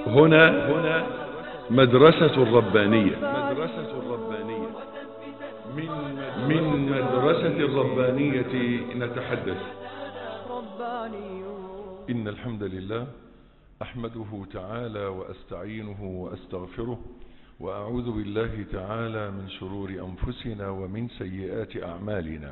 هنا هنا مدرسة الربانية مدرسة الربانية من من مدرسة الربانية نتحدث إن الحمد لله أحمده تعالى وأستعينه وأستغفره وأعوذ بالله تعالى من شرور أنفسنا ومن سيئات أعمالنا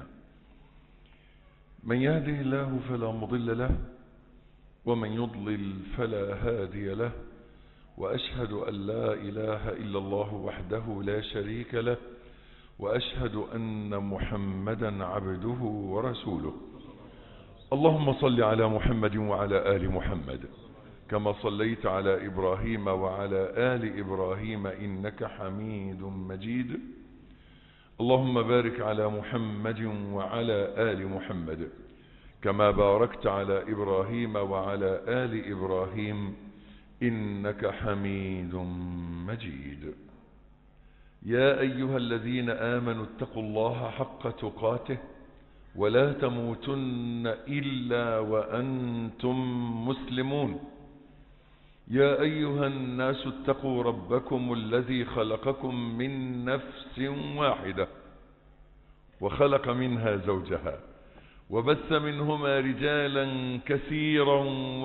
من يهده الله فلا مضل له ومن يضلل فلا هادي له وأشهد أن لا إله إلا الله وحده لا شريك له وأشهد أن محمدا عبده ورسوله اللهم صل على محمد وعلى آل محمد كما صليت على إبراهيم وعلى آل إبراهيم إنك حميد مجيد اللهم بارك على محمد وعلى آل محمد كما باركت على إبراهيم وعلى آل إبراهيم إنك حميد مجيد يا أيها الذين آمنوا اتقوا الله حق تقاته ولا تموتن إلا وأنتم مسلمون يا أيها الناس اتقوا ربكم الذي خلقكم من نفس واحدة وخلق منها زوجها وبث منهما رجالا كثيرا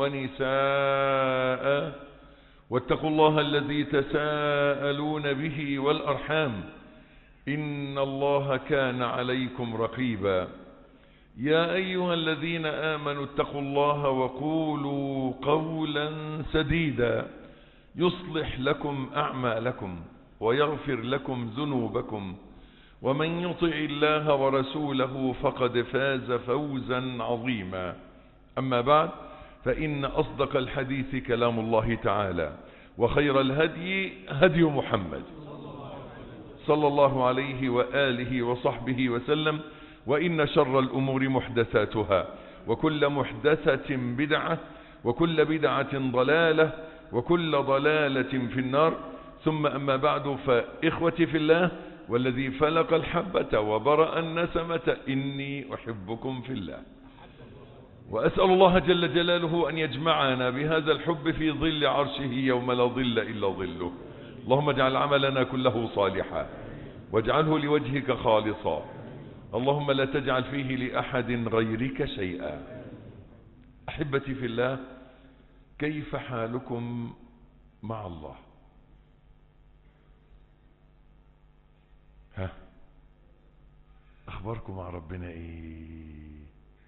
ونساء واتقوا الله الذي تساءلون به والأرحام إن الله كان عليكم رقيبا يا أيها الذين آمنوا اتقوا الله وقولوا قولا سديدا يصلح لكم أعمالكم ويغفر لكم ذنوبكم ومن يطع الله ورسوله فقد فاز فوزا عظيما أما بعد فإن أصدق الحديث كلام الله تعالى وخير الهدي هدي محمد صلى الله عليه وآله وصحبه وسلم وإن شر الأمور محدثاتها وكل محدثة بدعة وكل بدعة ضلالة وكل ضلالة في النار ثم أما بعد فإخوتي في الله والذي فلق الحبة وبرأ النسمة إني أحبكم في الله وأسأل الله جل جلاله أن يجمعنا بهذا الحب في ظل عرشه يوم لا ظل إلا ظله اللهم اجعل عملنا كله صالحا واجعله لوجهك خالصا اللهم لا تجعل فيه لأحد غيرك شيئا أحبتي في الله كيف حالكم مع الله ها أخباركم مع ربنا إيه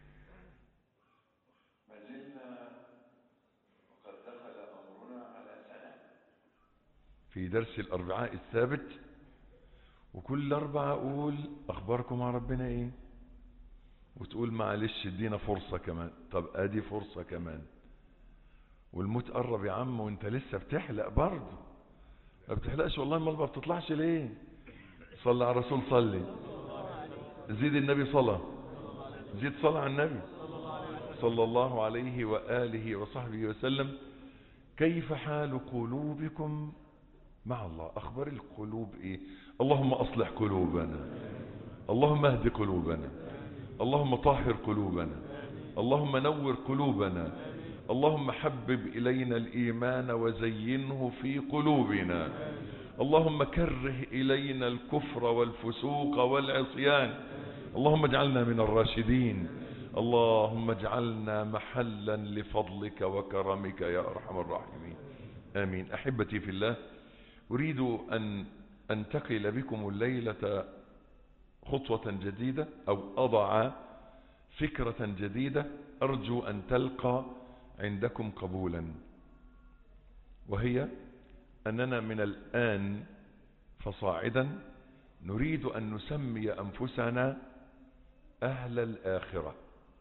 ما زلنا وقد دخل أمرنا على سنة في درس الأربعاء الثابت وكل أربعة أقول أخباركم مع ربنا إيه وتقول معلش ادينا فرصة كمان طب ادي فرصة كمان والموت قرب يا عم وانت لسه بتحلق برضه ما بتحلقش والله ما ما بتطلعش ليه صلى على الرسول صلي زيد النبي صلى زيد صلى على النبي صلى الله عليه وآله وصحبه وسلم كيف حال قلوبكم مع الله أخبار القلوب إيه اللهم أصلح قلوبنا اللهم اهد قلوبنا اللهم طهر قلوبنا اللهم نور قلوبنا اللهم حبب إلينا الإيمان وزينه في قلوبنا اللهم كره إلينا الكفر والفسوق والعصيان اللهم اجعلنا من الراشدين اللهم اجعلنا محلا لفضلك وكرمك يا أرحم الراحمين آمين أحبتي في الله أريد أن أنتقل بكم الليلة خطوة جديدة أو أضع فكرة جديدة أرجو أن تلقى عندكم قبولا وهي أننا من الآن فصاعدا نريد أن نسمي أنفسنا أهل الآخرة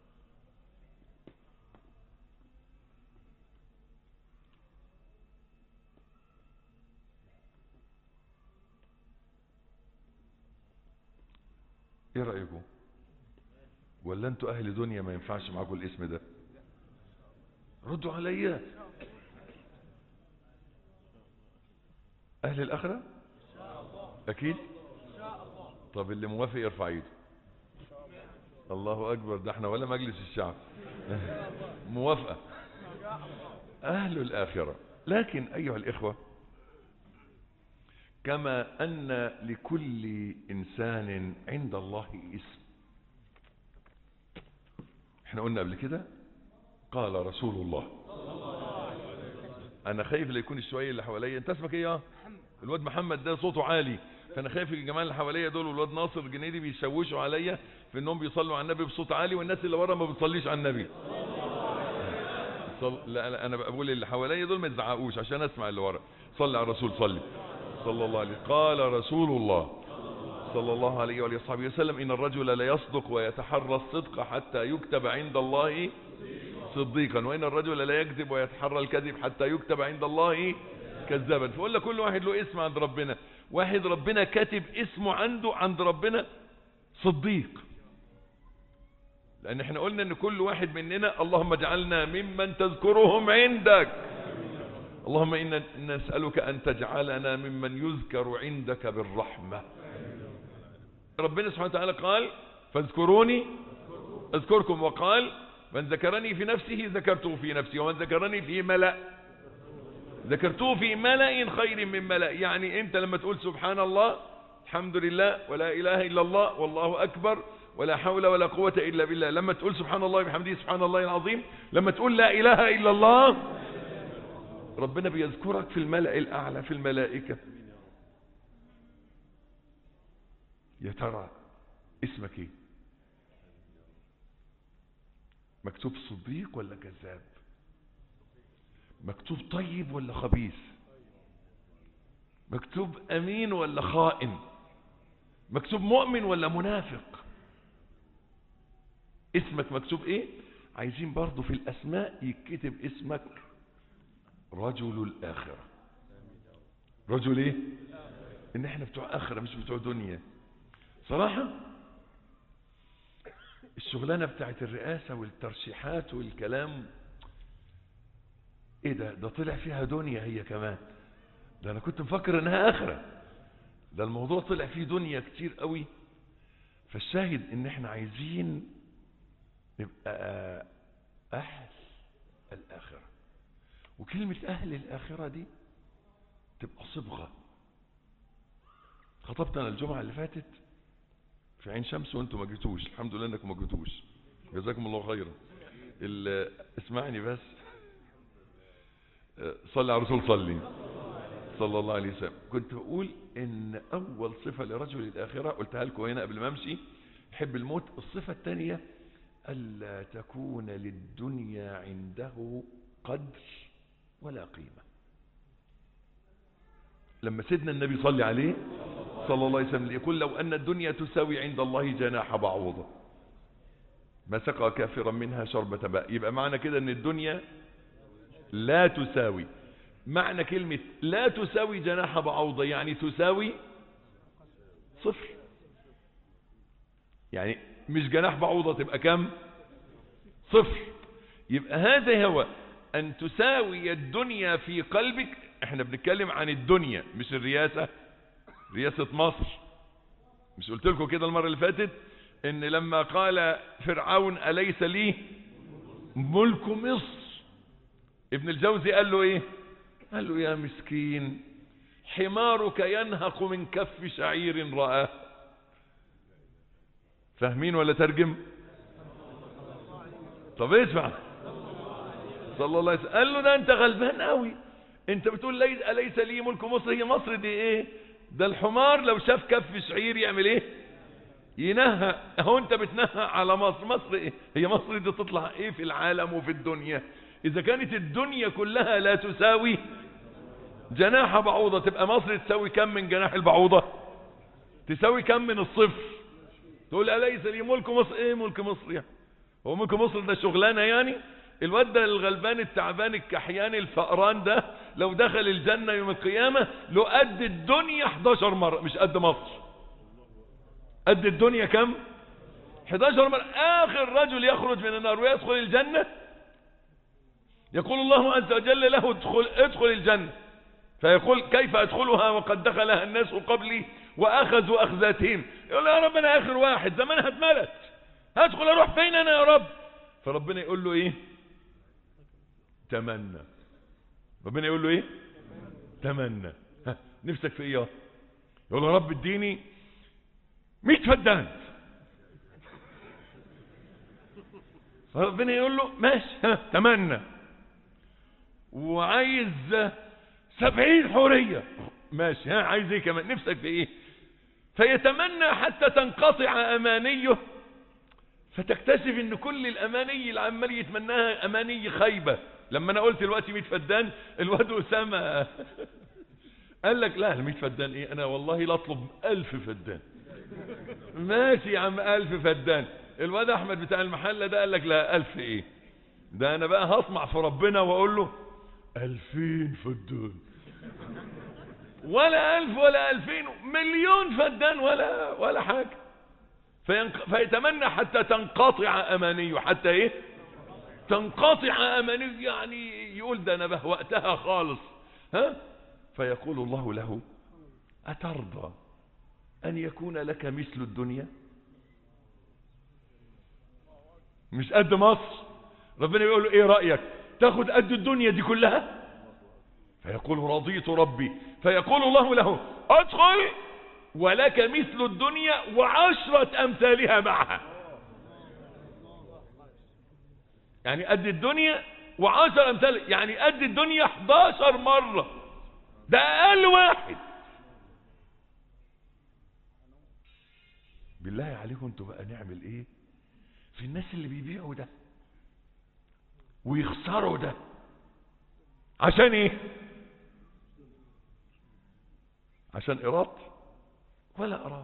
ايه رأيكم ولا انتوا اهل دنيا ما ينفعش معاكم الاسم ده ردوا عليا اهل الاخرة اكيد طب اللي موافق يرفع ايده الله اكبر ده احنا ولا مجلس الشعب موافقة اهل الاخرة لكن أيها الإخوة كما أن لكل إنسان عند الله اسم احنا قلنا قبل كده قال رسول الله انا خايف لا يكون الشوية اللي حواليا انت اسمك ايه يا الواد محمد ده صوته عالي فانا خايف الجماعه اللي حواليا دول والواد ناصر الجنيدي بيشوشوا عليا في انهم بيصلوا على النبي بصوت عالي والناس اللي ورا ما بتصليش على النبي صل... لا لا انا بقول اللي حواليا دول ما تزعقوش عشان اسمع اللي ورا صلي على الرسول صلي صلى الله عليه قال رسول الله صلى الله عليه وآله وصحبه وسلم إن الرجل لا يصدق ويتحرى الصدق حتى يكتب عند الله صديقا وإن الرجل لا يكذب ويتحرى الكذب حتى يكتب عند الله كذابا فقول لك كل واحد له اسم عند ربنا واحد ربنا كاتب اسمه عنده عند ربنا صديق لأن احنا قلنا ان كل واحد مننا اللهم اجعلنا ممن تذكرهم عندك اللهم إنا نسألك أن تجعلنا ممن يذكر عندك بالرحمة ربنا سبحانه وتعالى قال فاذكروني اذكركم وقال من ذكرني في نفسه ذكرته في نفسي ومن ذكرني في ملأ ذكرته في ملأ خير من ملأ يعني انت لما تقول سبحان الله الحمد لله ولا اله الا الله والله اكبر ولا حول ولا قوة الا بالله لما تقول سبحان الله بحمده سبحان الله العظيم لما تقول لا اله الا الله ربنا بيذكرك في الملأ الاعلى في الملائكة يا ترى اسمك ايه مكتوب صديق ولا كذاب مكتوب طيب ولا خبيث مكتوب امين ولا خائن مكتوب مؤمن ولا منافق اسمك مكتوب ايه عايزين برضو في الاسماء يكتب اسمك رجل الاخرة رجل ايه ان احنا بتوع اخرة مش بتوع دنيا صراحة الشغلانة بتاعت الرئاسة والترشيحات والكلام ايه ده ده طلع فيها دنيا هي كمان ده انا كنت مفكر انها اخرة ده الموضوع طلع فيه دنيا كتير قوي فالشاهد ان احنا عايزين نبقى اهل الاخرة وكلمة اهل الاخرة دي تبقى صبغة خطبت انا الجمعة اللي فاتت في عين شمس وانتم ما جيتوش الحمد لله انكم ما جيتوش جزاكم الله خيرا اسمعني بس صلي على الرسول صلي صلى الله عليه وسلم كنت بقول ان اول صفة لرجل الاخرة قلتها لكم هنا قبل ما امشي حب الموت الصفة الثانية الا تكون للدنيا عنده قدر ولا قيمة لما سيدنا النبي صلى عليه صلى الله عليه وسلم يقول لو أن الدنيا تساوي عند الله جناح بعوضة ما سقى كافرا منها شربة ماء يبقى معنى كده ان الدنيا لا تساوي معنى كلمة لا تساوي جناح بعوضة يعني تساوي صفر يعني مش جناح بعوضة تبقى كم صفر يبقى هذا هو أن تساوي الدنيا في قلبك احنا بنتكلم عن الدنيا مش الرياسة رياسة مصر مش قلت لكم كده المرة اللي فاتت ان لما قال فرعون أليس لي ملك مصر ابن الجوزي قال له ايه قال له يا مسكين حمارك ينهق من كف شعير رآه فاهمين ولا ترجم طب اسمع صلى الله عليه وسلم قال له ده انت غلبان قوي انت بتقول ليس أليس لي ملك مصر هي مصر دي ايه ده الحمار لو شاف كف شعير يعمل ايه ينهى اهو انت بتنهى على مصر مصر ايه هي مصر دي تطلع ايه في العالم وفي الدنيا اذا كانت الدنيا كلها لا تساوي جناح بعوضة تبقى مصر تساوي كم من جناح البعوضة تساوي كم من الصفر تقول أليس لي ملك مصر ايه ملك مصر يعني هو ملك مصر ده شغلانة يعني الواد ده الغلبان التعبان الكحيان الفقران ده لو دخل الجنة يوم القيامة له قد الدنيا 11 مرة مش قد مصر قد الدنيا كم 11 مرة آخر رجل يخرج من النار ويدخل الجنة يقول الله عز وجل له ادخل, ادخل الجنة فيقول كيف أدخلها وقد دخلها الناس قبلي وأخذوا أخذاتهم يقول يا رب أنا آخر واحد زمانها اتملت هدخل أروح فين أنا يا رب فربنا يقول له إيه تمنى ربنا يقول له ايه تمنى ها نفسك في ايه يا يقول له يا رب اديني 100 فدان فربنا يقول له ماشي ها تمنى وعايز سبعين حورية ماشي ها عايز ايه كمان نفسك في ايه فيتمنى حتى تنقطع امانيه فتكتشف ان كل الاماني اللي عمال يتمناها اماني خايبة لما انا قلت دلوقتي 100 فدان الواد اسامه قال لك لا 100 فدان ايه انا والله لا اطلب 1000 فدان ماشي يا عم 1000 فدان الواد احمد بتاع المحله ده قال لك لا 1000 ايه ده انا بقى هطمع في ربنا واقول له 2000 فدان ولا ألف ولا ألفين مليون فدان ولا ولا حاجة فينق... فيتمنى حتى تنقطع أمانيه حتى إيه تنقطع أمانيه يعني يقول ده أنا بهوأتها خالص ها فيقول الله له أترضى أن يكون لك مثل الدنيا مش قد مصر ربنا يقول له ايه رأيك تاخد قد الدنيا دي كلها فيقول رضيت ربي فيقول الله له ادخل ولك مثل الدنيا وعشرة امثالها معها يعني قد الدنيا وعشر امثال يعني قد الدنيا 11 مرة ده اقل واحد بالله عليكم انتوا بقى نعمل ايه في الناس اللي بيبيعوا ده ويخسروا ده عشان ايه عشان ايراد ولا ايراد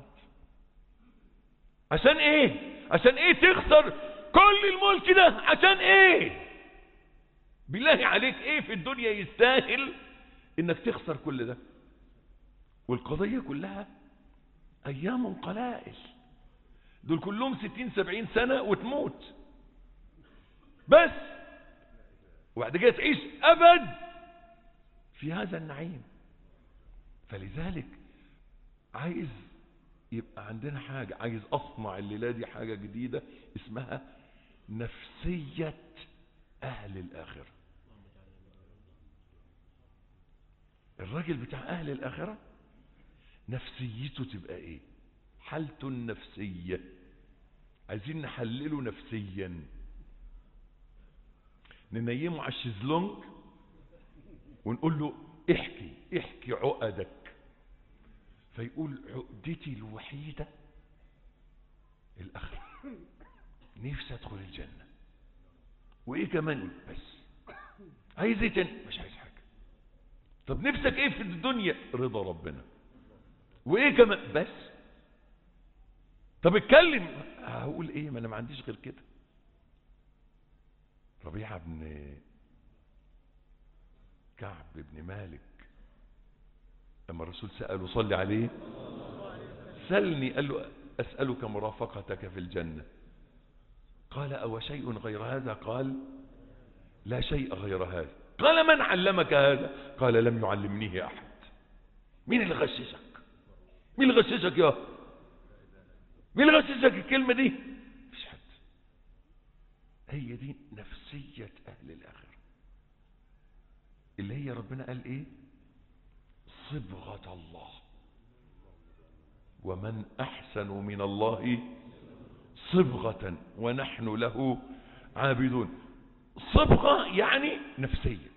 عشان ايه عشان ايه تخسر كل الملك ده عشان ايه بالله عليك ايه في الدنيا يستاهل انك تخسر كل ده والقضية كلها ايام قلائل دول كلهم ستين سبعين سنة وتموت بس وبعد كده تعيش ابد في هذا النعيم فلذلك عايز يبقى عندنا حاجة عايز اصنع الليلة دي حاجة جديدة اسمها نفسية اهل الاخرة الراجل بتاع اهل الاخرة نفسيته تبقى ايه حالته النفسية عايزين نحلله نفسيا ننيمه على الشيزلونج ونقول له احكي احكي عقدك فيقول عقدتي الوحيدة الآخرة نفسي ادخل الجنة وايه كمان بس عايز ايه تاني مش عايز حاجة طب نفسك ايه في الدنيا رضا ربنا وايه كمان بس طب اتكلم هقول ايه ما انا ما عنديش غير كده ربيعة بن كعب بن مالك لما الرسول سأله صلي عليه سلني قال له أسألك مرافقتك في الجنة قال أو شيء غير هذا قال لا شيء غير هذا قال من علمك هذا قال لم يعلمنيه أحد مين اللي غششك مين اللي غششك يا مين اللي غششك الكلمة دي مفيش حد هي دي نفسية أهل الآخرة اللي هي ربنا قال إيه صبغة الله ومن أحسن من الله صبغة ونحن له عابدون صبغة يعني نفسية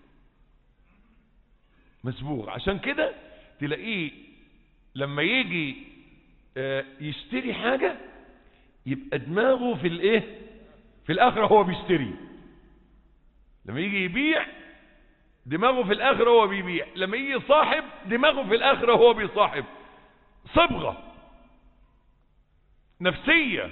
مسبوغ عشان كده تلاقيه لما يجي يشتري حاجة يبقى دماغه في الايه في الاخرة هو بيشتري لما يجي يبيع دماغه في الاخرة هو بيبيع لما يجي يصاحب دماغه في الاخرة هو بيصاحب صبغة نفسية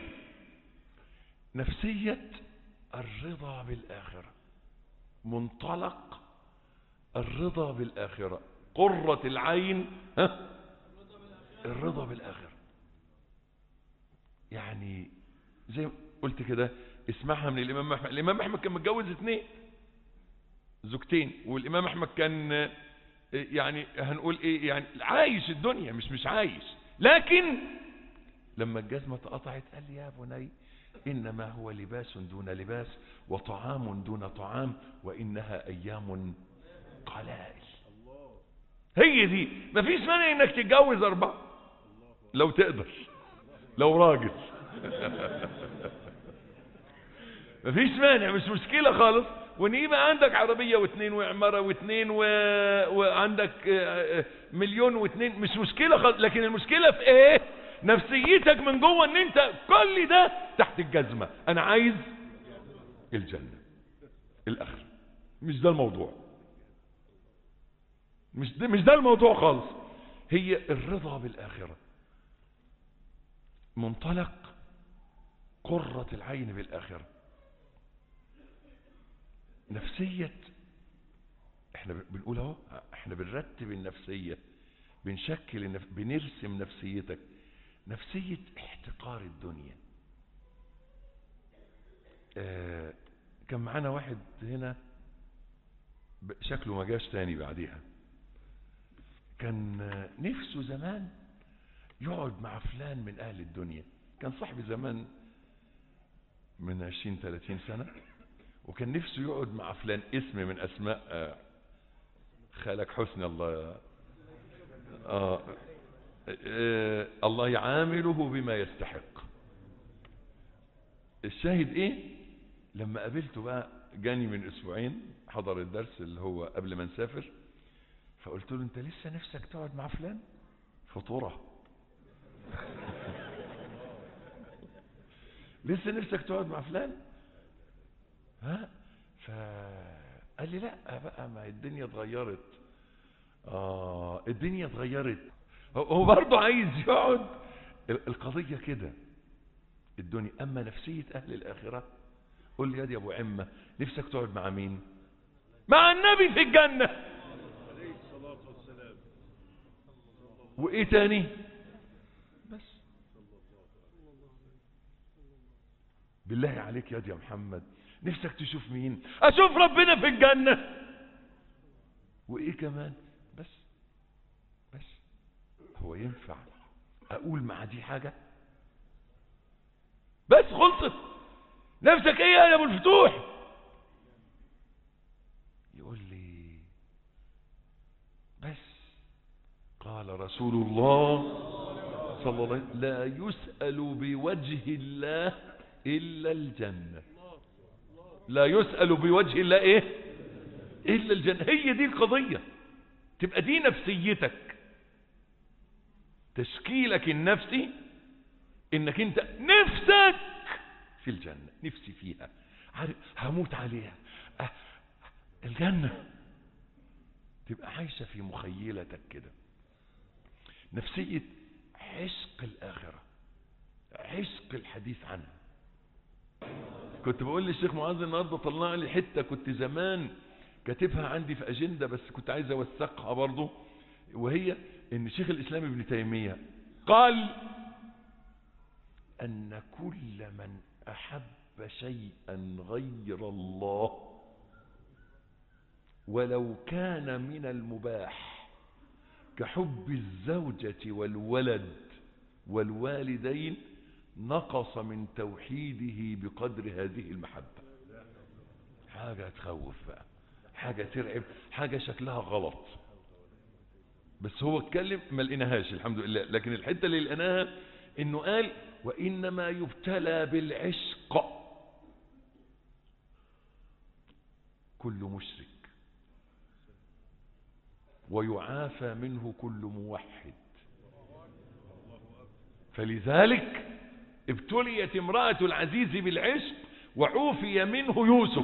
نفسية الرضا بالآخرة منطلق الرضا بالآخرة قرة العين ها الرضا بالآخرة يعني زي ما قلت كده اسمعها من الإمام أحمد الإمام أحمد كان متجوز اثنين زوجتين والإمام أحمد كان يعني هنقول إيه يعني عايش الدنيا مش مش عايش لكن لما الجزمة اتقطعت قال لي يا بني إنما هو لباس دون لباس وطعام دون طعام وإنها أيام القلائل هي دي مفيش مانع انك تتجوز اربعة لو تقدر لو راجل مفيش مانع مش مشكلة خالص وان يبقى عندك عربية واثنين وعمارة واثنين و... وعندك آه، آه، مليون واثنين مش مشكلة خالص لكن المشكلة في ايه نفسيتك من جوه ان انت كل ده تحت الجزمة انا عايز الجنة الاخر مش ده الموضوع مش ده, مش ده الموضوع خالص هي الرضا بالاخرة منطلق قرة العين بالاخره نفسية احنا بنقول اهو احنا بنرتب النفسية بنشكل النف... بنرسم نفسيتك نفسية احتقار الدنيا آه كان معانا واحد هنا ب- شكله ما جاش تاني بعديها كان آه، نفسه زمان يقعد مع فلان من اهل الدنيا كان صاحبي زمان من 20 30 سنة وكان نفسه يقعد مع فلان اسم من اسماء آه، خالك حسني الله آه آه الله يعامله بما يستحق الشاهد ايه لما قابلته بقى جاني من اسبوعين حضر الدرس اللي هو قبل ما نسافر فقلت له انت لسه نفسك تقعد مع فلان فطوره لسه نفسك تقعد مع فلان ها فقال لي لا بقى ما الدنيا اتغيرت اه الدنيا اتغيرت هو- هو برضه عايز يقعد ال- القضية كده الدنيا اما نفسية اهل الاخرة قول لي يا دي ابو عمة نفسك تقعد مع مين مع النبي في الجنة وايه تاني بس بالله عليك يا دي يا محمد نفسك تشوف مين اشوف ربنا في الجنة وايه كمان بس بس هو ينفع اقول مع دي حاجة بس خلصت نفسك ايه يا ابو الفتوح يقول لي بس قال رسول الله صلى الله عليه وسلم لا يسأل بوجه الله إلا الجنة لا يسأل بوجه الله إيه إلا الجنة هي دي القضية تبقى دي نفسيتك تشكيلك النفسي انك انت نفسك في الجنة نفسي فيها عارف هموت عليها أه الجنة تبقى عايشة في مخيلتك كده نفسية عشق الآخرة عشق الحديث عنها كنت بقول للشيخ معاذ النهارده طلع لي حته كنت زمان كاتبها عندي في اجنده بس كنت عايز اوثقها برضه وهي ان شيخ الاسلام ابن تيميه قال ان كل من احب شيئا غير الله ولو كان من المباح كحب الزوجه والولد والوالدين نقص من توحيده بقدر هذه المحبة حاجة تخوف بقى حاجة ترعب حاجة شكلها غلط بس هو اتكلم ما لقيناهاش الحمد لله لكن الحتة اللي لقيناها انه قال وانما يبتلى بالعشق كل مشرك ويعافى منه كل موحد فلذلك ابتليت امرأة العزيز بالعشق وعوفي منه يوسف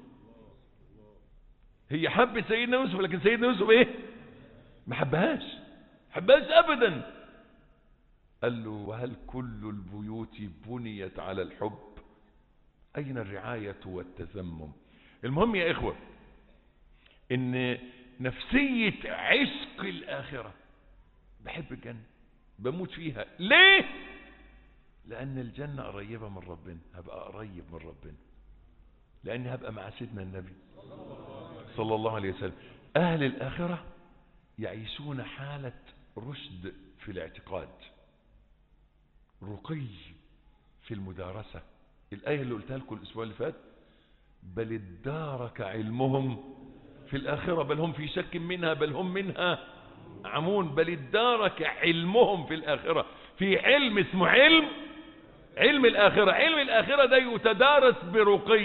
هي حبت سيدنا يوسف لكن سيدنا يوسف ايه ما حبهاش حبهاش ابدا قال له وهل كل البيوت بنيت على الحب اين الرعاية والتذمم المهم يا اخوة ان نفسية عشق الاخرة بحب الجنة بموت فيها ليه لأن الجنة قريبة من ربنا هبقى قريب من ربنا لأني هبقى مع سيدنا النبي صلى الله عليه وسلم أهل الآخرة يعيشون حالة رشد في الاعتقاد رقي في المدارسة الآية اللي قلتها لكم الأسبوع اللي فات بل ادارك علمهم في الآخرة بل هم في شك منها بل هم منها عمون بل ادارك علمهم في الآخرة في علم اسمه علم علم الآخرة علم الآخرة ده يتدارس برقي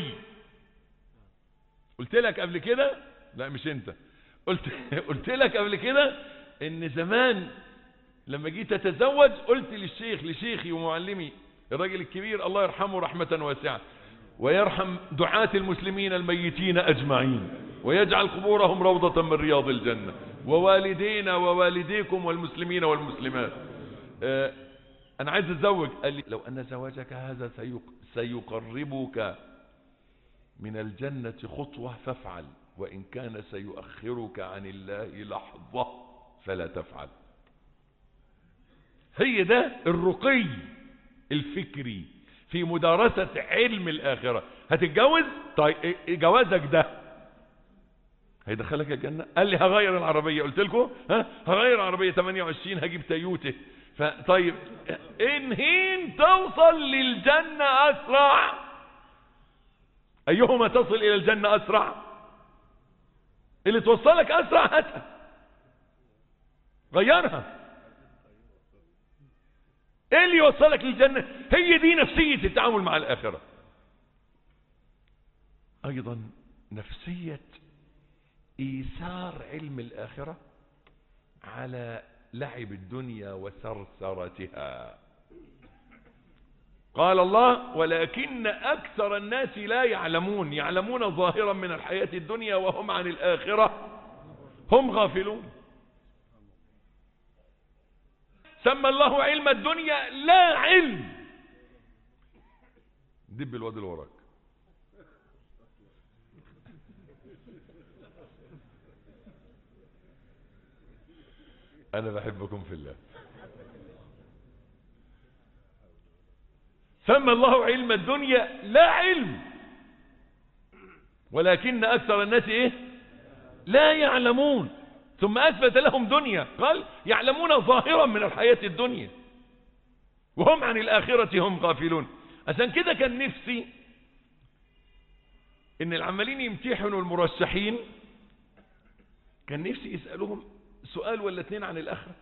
قلت لك قبل كده لا مش انت قلت قلت لك قبل كده ان زمان لما جيت اتزوج قلت للشيخ لشيخي ومعلمي الراجل الكبير الله يرحمه رحمة واسعة ويرحم دعاة المسلمين الميتين أجمعين ويجعل قبورهم روضة من رياض الجنة ووالدينا ووالديكم والمسلمين والمسلمات آه أنا عايز أتزوج قال لي لو أن زواجك هذا سيقربك من الجنة خطوة فافعل وإن كان سيؤخرك عن الله لحظة فلا تفعل هي ده الرقي الفكري في مدارسة علم الآخرة هتتجوز طيب جوازك ده هيدخلك الجنة قال لي هغير العربية قلت لكم ها هغير العربية 28 هجيب تيوته فطيب ان هين توصل للجنة اسرع ايهما تصل الى الجنة اسرع اللي توصلك اسرع هاتها غيرها ايه اللي يوصلك للجنة هي دي نفسية التعامل مع الاخرة ايضا نفسية ايثار علم الاخرة على لعب الدنيا وثرثرتها قال الله ولكن اكثر الناس لا يعلمون يعلمون ظاهرا من الحياة الدنيا وهم عن الاخرة هم غافلون سمى الله علم الدنيا لا علم دب الواد اللي وراك انا بحبكم في الله سمى الله علم الدنيا لا علم ولكن اكثر الناس ايه لا يعلمون ثم اثبت لهم دنيا قال يعلمون ظاهرا من الحياة الدنيا وهم عن الاخرة هم غافلون عشان كده كان نفسي ان العمالين يمتحنوا المرشحين كان نفسي يسألوهم سؤال ولا اتنين عن الاخرة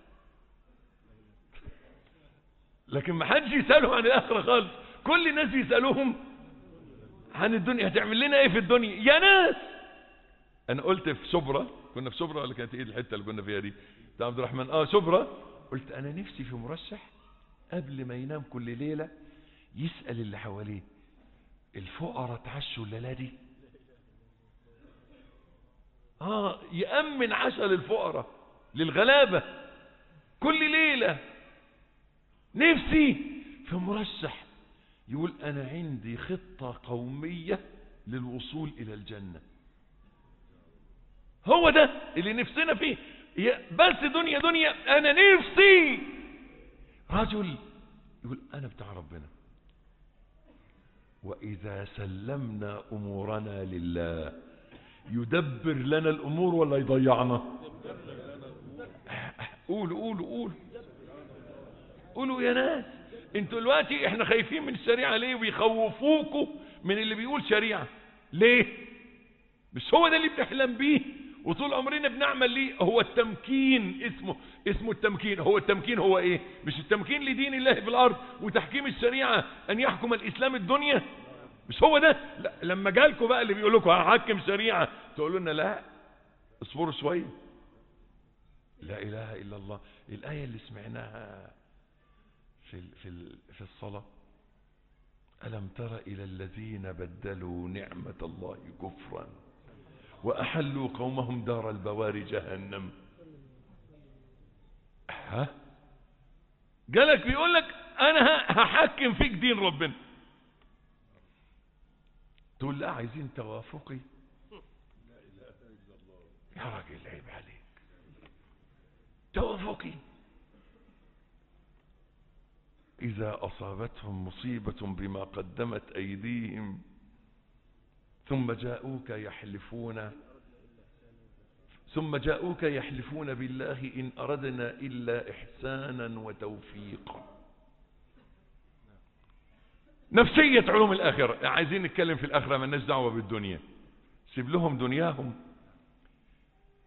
لكن ما حدش يسألهم عن الاخرة خالص كل الناس بيسألوهم عن الدنيا هتعمل لنا ايه في الدنيا يا ناس انا قلت في شبرا كنا في شبرا ولا كانت ايه الحته اللي كنا فيها دي بتاع عبد الرحمن اه شبرا قلت انا نفسي في مرشح قبل ما ينام كل ليله يسال اللي حواليه الفقراء اتعشوا الليله دي اه يامن عشاء للفقراء للغلابه كل ليله نفسي في مرشح يقول انا عندي خطه قوميه للوصول الى الجنه هو ده اللي نفسنا فيه بس دنيا دنيا انا نفسي رجل يقول انا بتاع ربنا واذا سلمنا امورنا لله يدبر لنا الامور ولا يضيعنا قولوا قولوا قولوا قولوا يا ناس انتوا دلوقتي احنا خايفين من الشريعه ليه ويخوفوكوا من اللي بيقول شريعه ليه مش هو ده اللي بنحلم بيه وطول عمرنا بنعمل ليه هو التمكين اسمه اسمه التمكين هو التمكين هو ايه مش التمكين لدين الله في الارض وتحكيم الشريعه ان يحكم الاسلام الدنيا مش هو ده لا لما جالكم بقى اللي بيقول لكم هحكم شريعه تقولوا لنا لا اصبروا شويه لا اله الا الله الايه اللي سمعناها في في في الصلاه الم تر الى الذين بدلوا نعمه الله كفرا وأحلوا قومهم دار البوار جهنم ها قالك بيقول لك أنا هحكم فيك دين ربنا تقول لا عايزين توافقي يا راجل عيب عليك توافقي إذا أصابتهم مصيبة بما قدمت أيديهم ثم جاءوك يحلفون ثم جاءوك يحلفون بالله إن أردنا إلا إحسانا وتوفيقا نفسية علوم الآخرة عايزين نتكلم في الآخرة ما دعوة بالدنيا سيب لهم دنياهم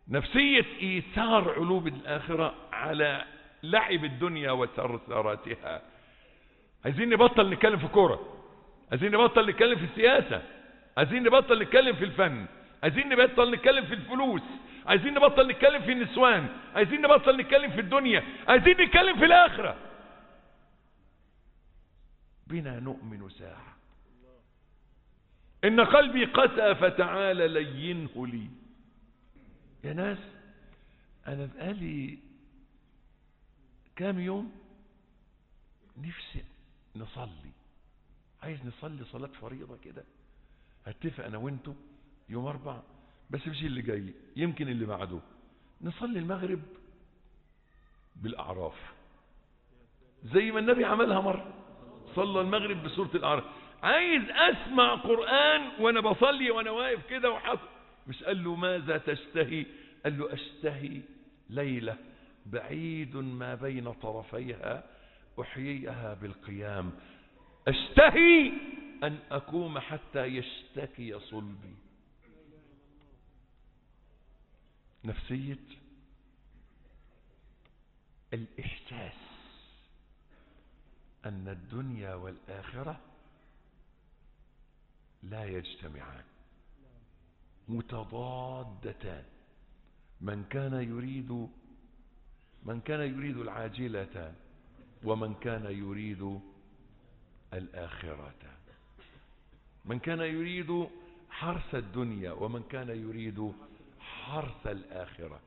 نفسية إيثار علوم الآخرة على لعب الدنيا وثرثرتها عايزين نبطل نتكلم في كورة عايزين نبطل نتكلم في السياسة عايزين نبطل نتكلم في الفن عايزين نبطل نتكلم في الفلوس عايزين نبطل نتكلم في النسوان عايزين نبطل نتكلم في الدنيا عايزين نتكلم في الآخرة بنا نؤمن ساعة إن قلبي قسى فتعالى لينه لي يا ناس أنا بقالي كام يوم نفسي نصلي عايز نصلي صلاة فريضة كده هتفق أنا وانتو يوم أربع بس مش اللي جاي يمكن اللي بعده نصلي المغرب بالأعراف زي ما النبي عملها مرة صلى المغرب بسورة الأعراف عايز أسمع قرآن وأنا بصلي وأنا واقف كده وحط مش قال له ماذا تشتهي قال له أشتهي ليلة بعيد ما بين طرفيها أحييها بالقيام أشتهي أن أقوم حتى يشتكي صلبي نفسية الإحساس أن الدنيا والآخرة لا يجتمعان متضادتان من كان يريد من كان يريد العاجلة ومن كان يريد الآخرة من كان يريد حرث الدنيا ومن كان يريد حرث الآخرة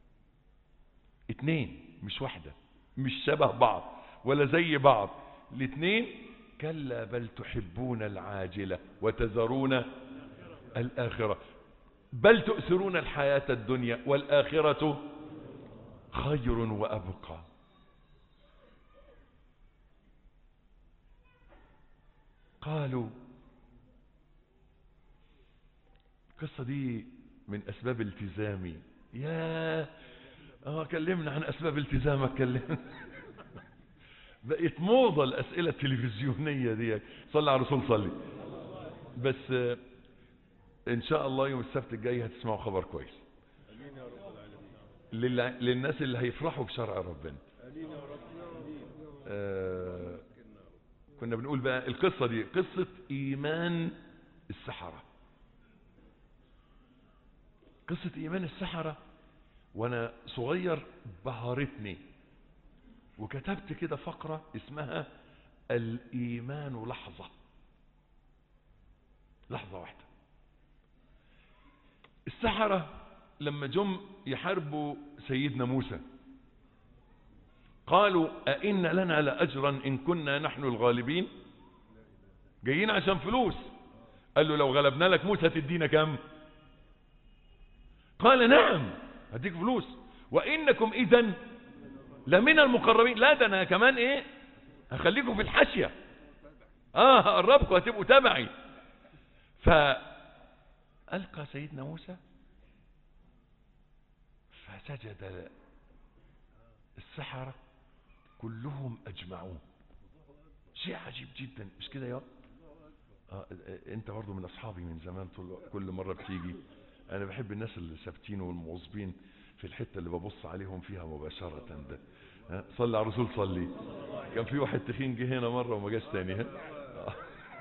اتنين مش واحدة مش شبه بعض ولا زي بعض الاتنين كلا بل تحبون العاجلة وتذرون الآخرة بل تؤثرون الحياة الدنيا والآخرة خير وأبقى قالوا القصة دي من أسباب التزامي يا اه كلمنا عن أسباب التزامك كلمنا بقت موضة الأسئلة التلفزيونية دي صلى على رسول صلي بس آه، إن شاء الله يوم السبت الجاي هتسمعوا خبر كويس للع- للناس اللي هيفرحوا بشرع ربنا آه، كنا بنقول بقى القصة دي قصة إيمان السحرة قصة إيمان السحرة وأنا صغير بهرتني وكتبت كده فقرة اسمها الإيمان لحظة لحظة واحدة السحرة لما جم يحاربوا سيدنا موسى قالوا أئن لنا لأجرا إن كنا نحن الغالبين جايين عشان فلوس قال له لو غلبنا لك موسى تدينا كم قال نعم هديك فلوس وإنكم إذا لمن المقربين لا ده أنا كمان إيه هخليكم في الحاشية آه هقربكم هتبقوا تبعي فألقى سيدنا موسى فسجد السحرة كلهم أجمعون شيء عجيب جدا مش كده يا آه انت برضه من اصحابي من زمان طول كل مره بتيجي انا بحب الناس اللي ثابتين والمواظبين في الحته اللي ببص عليهم فيها مباشره ده ها؟ صلي على الرسول صلي كان في واحد تخين جه هنا مره وما جاش تاني ها آه.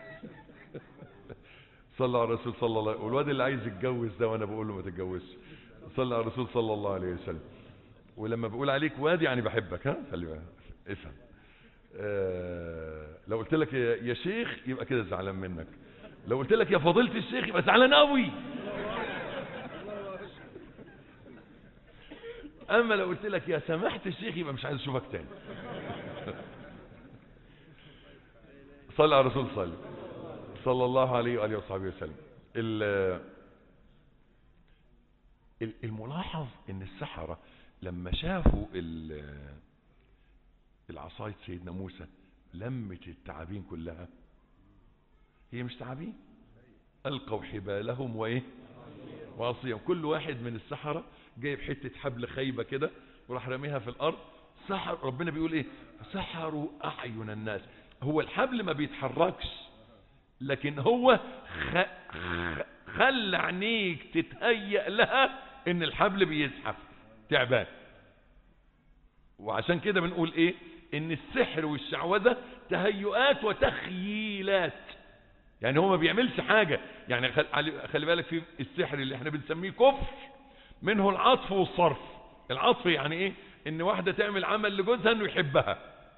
صلى على الرسول صلى الله عليه وسلم والواد اللي عايز يتجوز ده وانا بقول له ما تتجوزش صلى على الرسول صلى الله عليه وسلم ولما بقول عليك واد يعني بحبك ها خلي بالك افهم آه لو قلت لك يا يا شيخ يبقى كده زعلان منك لو قلت لك يا فضيلة الشيخ يبقى زعلان قوي اما لو قلت لك يا سماحة الشيخ يبقى مش عايز اشوفك تاني صلى على الرسول صلى صلى الله عليه واله وصحبه وسلم ال- ال- الملاحظ ان السحرة لما شافوا ال- العصاية سيدنا موسى لمت التعابين كلها هي مش تعابين ألقوا حبالهم وإيه وعصيهم كل واحد من السحرة جايب حتة حبل خيبة كده وراح رميها في الأرض سحر ربنا بيقول إيه سحروا أعين الناس هو الحبل ما بيتحركش لكن هو خ... خ... خلى عينيك تتهيأ لها ان الحبل بيزحف تعبان وعشان كده بنقول ايه ان السحر والشعوذة تهيؤات وتخييلات يعني هو ما بيعملش حاجة يعني خل- خلي بالك في السحر اللي احنا بنسميه كفر منه العطف والصرف العطف يعني ايه ان واحدة تعمل عمل لجوزها انه يحبها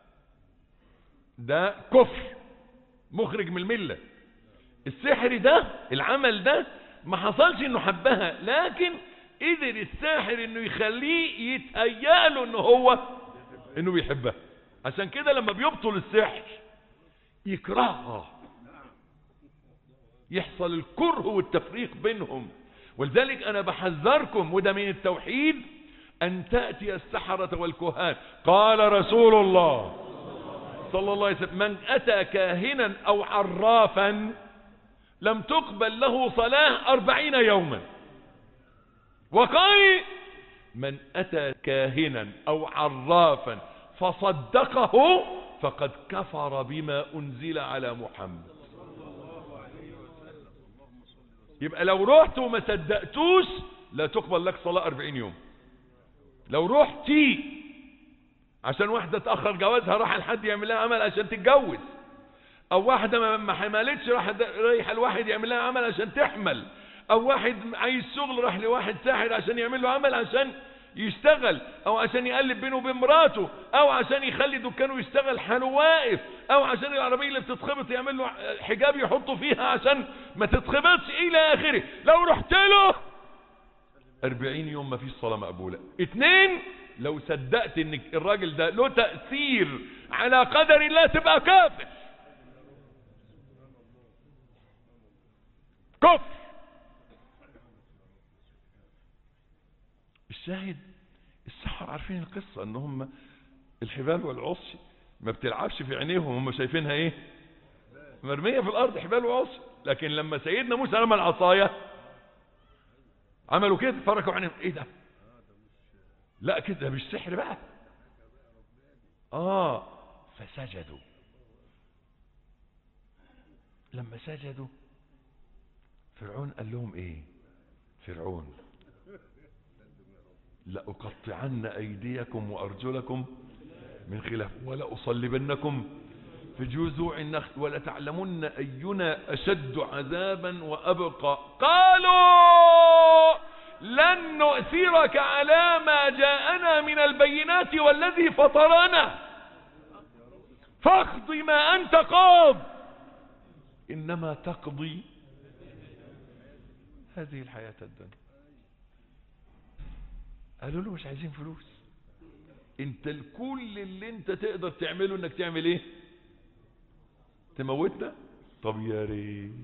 ده كفر مخرج من الملة السحر ده العمل ده ما حصلش انه حبها لكن قدر الساحر انه يخليه يتهيأ له انه هو انه بيحبها عشان كده لما بيبطل السحر يكرهها يحصل الكره والتفريق بينهم ولذلك انا بحذركم وده من التوحيد ان تأتي السحرة والكهان قال رسول الله صلى الله عليه وسلم من اتى كاهنا او عرافا لم تقبل له صلاة أربعين يوما وقال من أتى كاهنا أو عرافا فصدقه فقد كفر بما أنزل على محمد يبقى لو رحت وما صدقتوش لا تقبل لك صلاة أربعين يوم لو رحتي عشان واحدة تأخر جوازها راح لحد يعمل لها عمل عشان تتجوز او واحدة ما- ما حملتش راح رايح الواحد يعمل لها عمل عشان تحمل او واحد عايز شغل راح لواحد ساحر عشان يعمل له عمل عشان يشتغل او عشان يقلب بينه وبين مراته او عشان يخلي دكانه يشتغل حاله واقف او عشان العربية اللي بتتخبط يعمل له حجاب يحطه فيها عشان ما تتخبطش الى اخره لو رحت له أربعين يوم ما فيش صلاة مقبولة اتنين لو صدقت ان الراجل ده له تأثير على قدر الله تبقى كافر كفر الشاهد السحر عارفين القصة ان هم الحبال والعصي ما بتلعبش في عينيهم هم شايفينها ايه مرمية في الارض حبال وعصي لكن لما سيدنا موسى رمى العصاية عملوا كده فركوا عينيهم ايه ده لا كده ده مش سحر بقى اه فسجدوا لما سجدوا فرعون قال لهم ايه فرعون لأقطعن أيديكم وأرجلكم من خلاف ولأصلبنكم في جذوع النخل ولتعلمن أينا أشد عذابا وأبقى قالوا لن نؤثرك على ما جاءنا من البينات والذي فطرنا فاقض ما أنت قاض إنما تقضي هذه الحياة الدنيا قالوا له مش عايزين فلوس انت الكل اللي انت تقدر تعمله انك تعمل ايه تموتنا طب يا ريت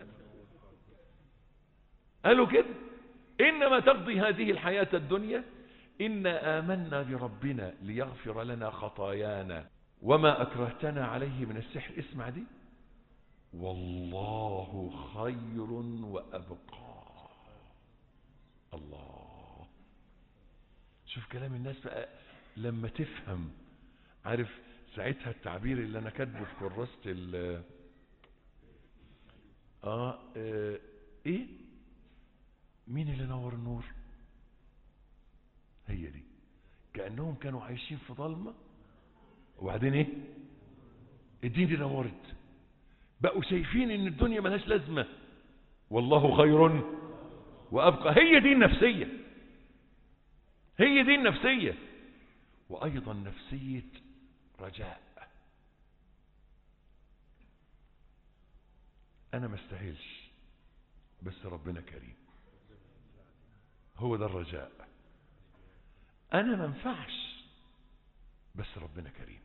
قالوا كده انما تقضي هذه الحياة الدنيا إنا آمنا بربنا ليغفر لنا خطايانا وما أكرهتنا عليه من السحر اسمع دي والله خير وأبقى الله شوف كلام الناس بقى لما تفهم عارف ساعتها التعبير اللي انا كاتبه في كراسة ال آه, اه ايه مين اللي نور النور هي دي كأنهم كانوا عايشين في ضلمة وبعدين ايه الدين دي نورت بقوا شايفين ان الدنيا ملهاش لازمة والله خير وابقى هي دي النفسية هي دي النفسية وايضا نفسية رجاء انا ما استاهلش بس ربنا كريم هو ده الرجاء انا ما انفعش بس ربنا كريم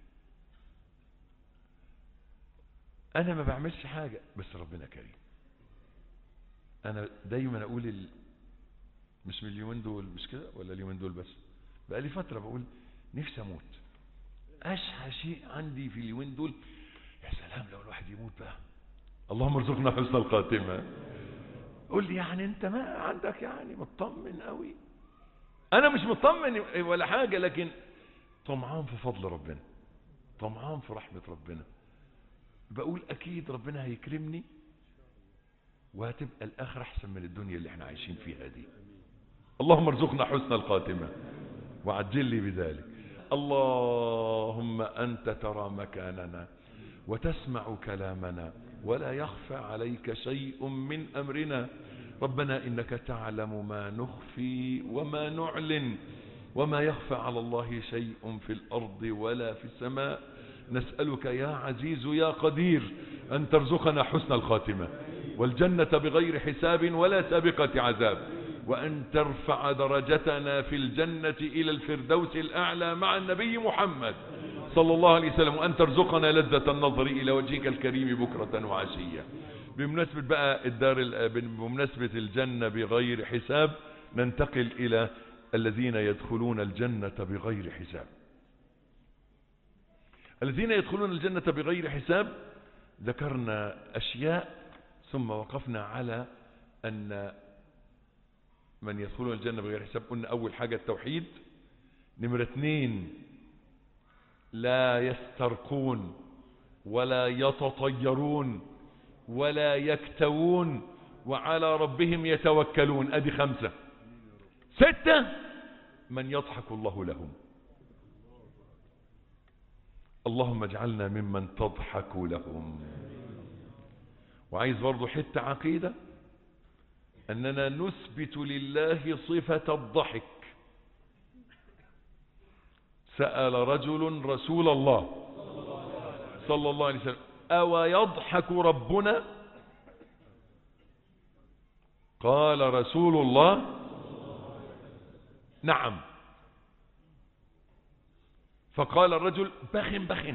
انا ما بعملش حاجة بس ربنا كريم انا دايما اقول ال... مش من اليومين دول مش كده ولا اليومين دول بس بقالي فترة بقول نفسي اموت اشهى شيء عندي في اليومين دول يا سلام لو الواحد يموت بقى اللهم ارزقنا حسن الخاتمة قول لي يعني انت ما عندك يعني مطمن قوي انا مش مطمن ولا حاجة لكن طمعان في فضل ربنا طمعان في رحمة ربنا بقول اكيد ربنا هيكرمني وهتبقى الاخرة احسن من الدنيا اللي احنا عايشين فيها دي اللهم ارزقنا حسن الخاتمة وعجل لي بذلك اللهم أنت ترى مكاننا وتسمع كلامنا ولا يخفى عليك شيء من أمرنا ربنا إنك تعلم ما نخفي وما نعلن وما يخفى على الله شيء في الأرض ولا في السماء نسألك يا عزيز يا قدير أن ترزقنا حسن الخاتمة والجنة بغير حساب ولا سابقة عذاب وأن ترفع درجتنا في الجنة إلى الفردوس الأعلى مع النبي محمد صلى الله عليه وسلم وأن ترزقنا لذة النظر إلى وجهك الكريم بكرة وعشية بمناسبة بقى الدار بمناسبة الجنة بغير حساب ننتقل إلى الذين يدخلون الجنة بغير حساب الذين يدخلون الجنة بغير حساب ذكرنا أشياء ثم وقفنا على أن من يدخلون الجنة بغير حساب قلنا أول حاجة التوحيد نمرة اثنين لا يسترقون ولا يتطيرون ولا يكتوون وعلى ربهم يتوكلون ادي خمسة ستة من يضحك الله لهم اللهم اجعلنا ممن تضحك لهم وعايز برضو حتة عقيدة أننا نثبت لله صفة الضحك سأل رجل رسول الله صلى الله عليه وسلم أو يضحك ربنا قال رسول الله نعم فقال الرجل بخن بخن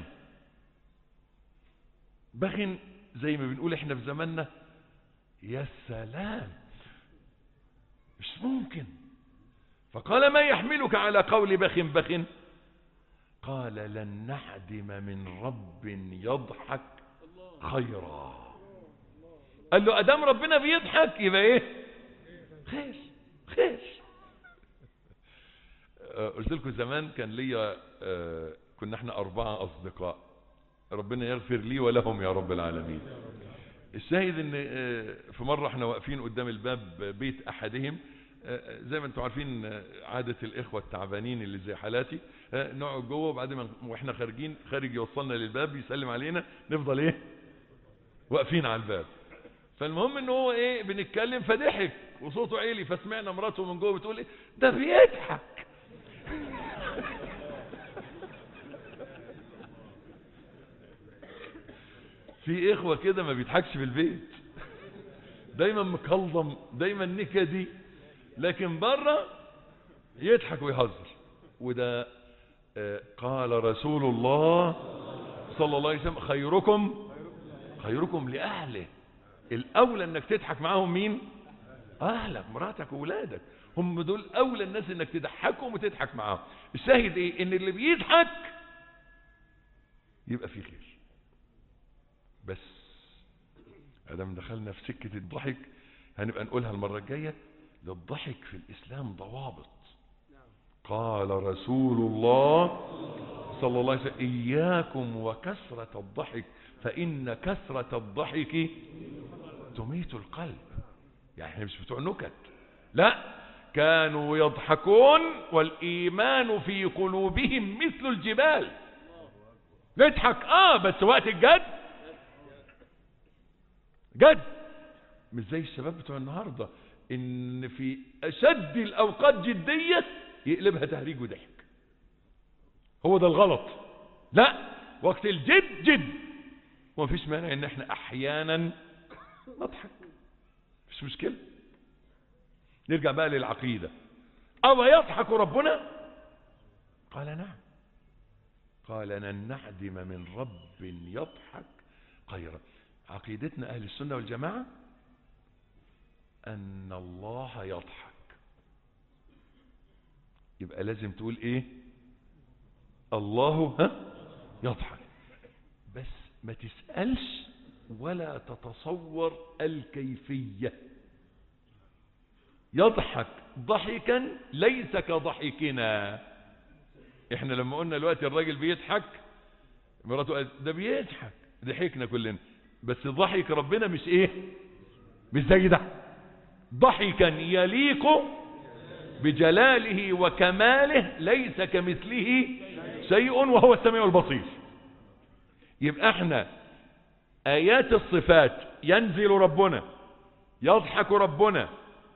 بخن زي ما بنقول احنا في زماننا يا سلام مش ممكن فقال ما يحملك على قول بخن بخن قال لن نعدم من رب يضحك خيرا قال له ادام ربنا بيضحك يبقى ايه خير خير قلت لكم زمان كان ليا كنا احنا اربعة اصدقاء ربنا يغفر لي ولهم يا رب العالمين الشاهد ان في مرة احنا واقفين قدام الباب بيت احدهم زي ما انتم عارفين عادة الاخوة التعبانين اللي زي حالاتي نقعد جوه وبعدين واحنا خارجين خارج يوصلنا للباب يسلم علينا نفضل ايه واقفين على الباب فالمهم ان هو ايه بنتكلم فضحك وصوته عالي فسمعنا مراته من جوه بتقول ايه ده بيضحك في اخوة كده ما بيضحكش في البيت دايما مكلضم دايما نكدي لكن بره يضحك ويهزر وده قال رسول الله صلى الله عليه وسلم خيركم خيركم لأهله الأولى أنك تضحك معاهم مين أهلك مراتك وولادك هم دول أولى الناس أنك تضحكهم وتضحك معاهم الشاهد إيه إن اللي بيضحك يبقى فيه خير بس ادام دخلنا في سكة الضحك هنبقى نقولها المرة الجاية للضحك في الإسلام ضوابط قال رسول الله صلى الله عليه وسلم إياكم وكثرة الضحك فإن كثرة الضحك تميت القلب يعني احنا مش بتوع نكت لا كانوا يضحكون والإيمان في قلوبهم مثل الجبال نضحك اه بس وقت الجد جد مش زي الشباب بتوع النهارده ان في اشد الاوقات جديه يقلبها تهريج وضحك هو ده الغلط لا وقت الجد جد ومفيش مانع ان احنا احيانا نضحك مش مشكله نرجع بقى للعقيده او يضحك ربنا قال نعم قال لن نعدم من رب يضحك خيرا عقيدتنا أهل السنة والجماعة أن الله يضحك يبقى لازم تقول إيه الله ها يضحك بس ما تسألش ولا تتصور الكيفية يضحك ضحكا ليس كضحكنا احنا لما قلنا الوقت الراجل بيضحك مراته قالت ده بيضحك ضحكنا كلنا بس ضحك ربنا مش ايه مش زي ده ضحكا يليق بجلاله وكماله ليس كمثله شيء وهو السميع البصير يبقى احنا آيات الصفات ينزل ربنا يضحك ربنا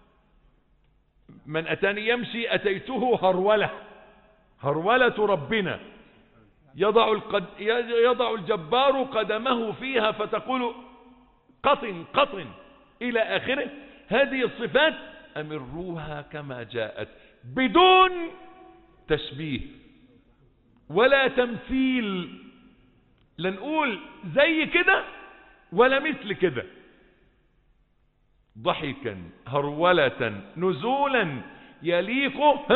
من أتاني يمشي أتيته هرولة هرولة ربنا يضع, القد يضع الجبار قدمه فيها فتقول قطن قطن إلى آخره هذه الصفات أمروها كما جاءت بدون تشبيه ولا تمثيل لا نقول زي كده ولا مثل كده ضحكا هرولة نزولا يليق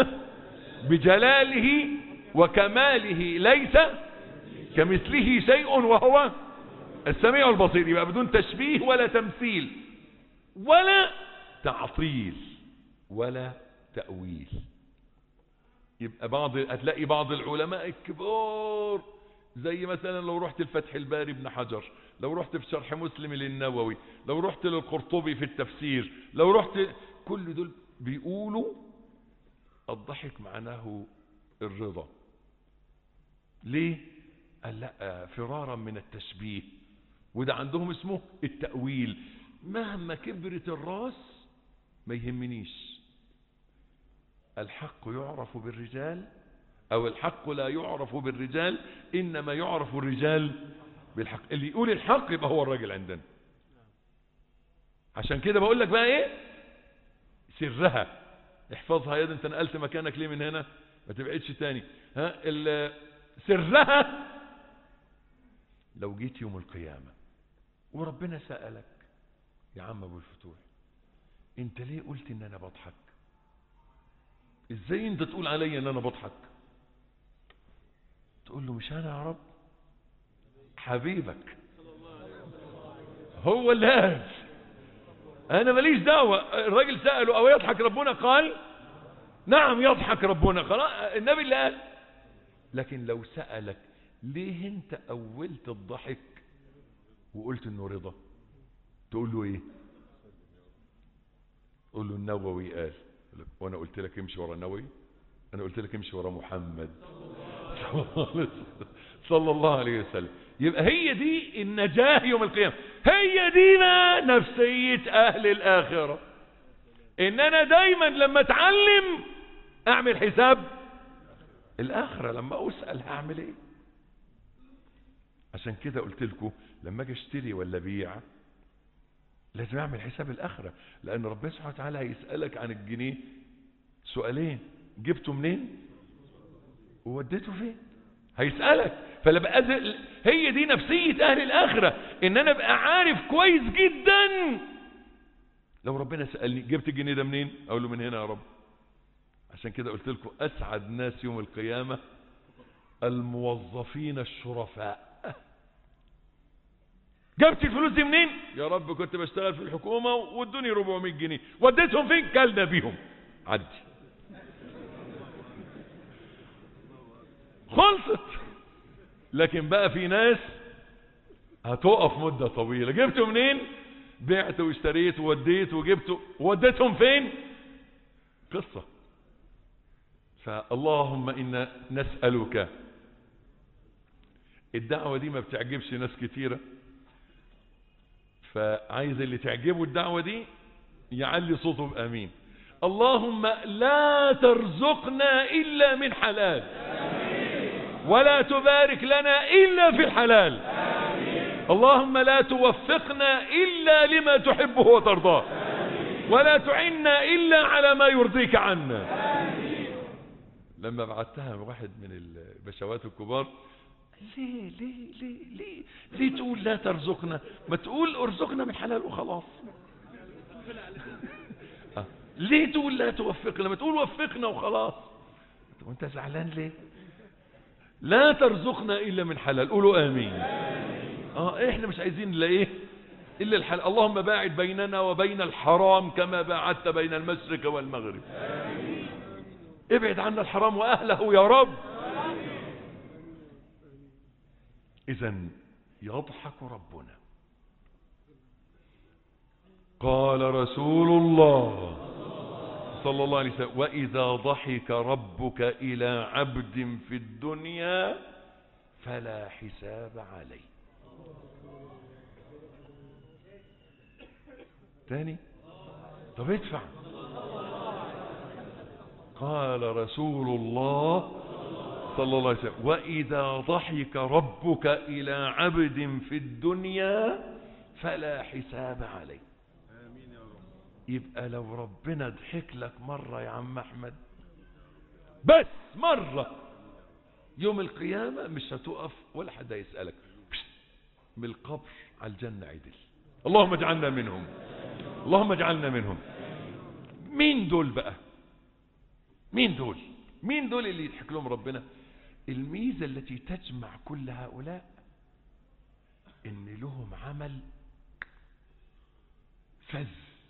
بجلاله وكماله ليس كمثله شيء وهو السميع البصير يبقى بدون تشبيه ولا تمثيل ولا تعطيل ولا تأويل يبقى بعض هتلاقي بعض العلماء الكبار زي مثلا لو رحت الفتح الباري ابن حجر لو رحت في شرح مسلم للنووي لو رحت للقرطبي في التفسير لو رحت كل دول بيقولوا الضحك معناه الرضا ليه قال لا فرارا من التشبيه وده عندهم اسمه التأويل مهما كبرت الراس ما يهمنيش الحق يعرف بالرجال او الحق لا يعرف بالرجال انما يعرف الرجال بالحق اللي يقول الحق يبقى هو الراجل عندنا عشان كده بقول لك بقى ايه سرها احفظها يا انت نقلت مكانك ليه من هنا ما تبعدش تاني ها سرها لو جيت يوم القيامة وربنا سألك يا عم ابو الفتوح انت ليه قلت ان انا بضحك ازاي انت تقول علي ان انا بضحك تقول له مش انا يا رب حبيبك هو اللي قال انا ماليش دعوة الراجل سأله او يضحك ربنا قال نعم يضحك ربنا خلاص النبي اللي قال لكن لو سألك ليه انت اولت الضحك وقلت انه رضا تقول له ايه قول له النووي قال وانا قلت لك امشي ورا النووي انا قلت لك امشي ورا محمد صلى الله عليه وسلم يبقى هي دي النجاة يوم القيامة هي دي ما نفسية اهل الاخرة ان انا دايما لما اتعلم اعمل حساب الاخرة لما اسأل هعمل ايه عشان كده قلت لكم لما اجي اشتري ولا بيع لازم اعمل حساب الاخرة لان ربنا سبحانه وتعالى هيسألك عن الجنيه سؤالين جبته منين ووديته فين هيسألك فلبقى أزل هي دي نفسية اهل الاخرة ان انا ابقى عارف كويس جدا لو ربنا سألني جبت الجنيه ده منين اقول له من هنا يا رب عشان كده قلت لكم اسعد ناس يوم القيامة الموظفين الشرفاء جبت الفلوس دي منين يا رب كنت بشتغل في الحكومة وادوني 400 جنيه وديتهم فين كلنا بيهم عدي خلصت لكن بقى في ناس هتقف مدة طويلة جبته منين بعت واشتريت ووديت وجبت وديتهم فين قصة فاللهم إنا نسألك الدعوة دي ما بتعجبش ناس كتيرة فعايز اللي تعجبه الدعوة دي يعلي صوته بأمين اللهم لا ترزقنا إلا من حلال ولا تبارك لنا إلا في الحلال اللهم لا توفقنا إلا لما تحبه وترضاه ولا تعنا إلا على ما يرضيك عنا لما بعتها واحد من البشوات الكبار ليه ليه ليه ليه ليه تقول لا ترزقنا ما تقول ارزقنا من حلال وخلاص آه. ليه تقول لا توفقنا ما تقول وفقنا وخلاص وانت زعلان ليه لا ترزقنا الا من حلال قولوا امين اه احنا مش عايزين الا ايه الا الحلال اللهم باعد بيننا وبين الحرام كما باعدت بين المشرق والمغرب ابعد عنا الحرام واهله يا رب اذا يضحك ربنا قال رسول الله صلى الله عليه وسلم وإذا ضحك ربك إلى عبد في الدنيا فلا حساب عليه تاني طب ادفع قال رسول الله صلى الله عليه وسلم وإذا ضحك ربك إلى عبد في الدنيا فلا حساب عليه يبقى لو ربنا ضحك لك مرة يا عم أحمد بس مرة يوم القيامة مش هتقف ولا حد يسألك من القبر على الجنة عدل اللهم اجعلنا منهم اللهم اجعلنا منهم مين دول بقى مين دول مين دول اللي يضحك لهم ربنا الميزة التي تجمع كل هؤلاء ان لهم عمل فذ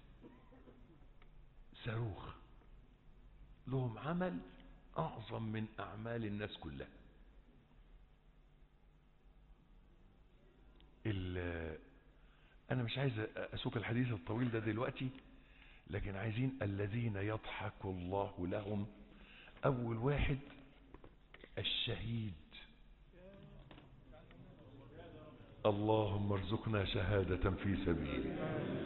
صاروخ لهم عمل اعظم من اعمال الناس كلها انا مش عايز اسوق الحديث الطويل ده دلوقتي لكن عايزين الذين يضحك الله لهم اول واحد الشهيد اللهم ارزقنا شهادة في سبيلك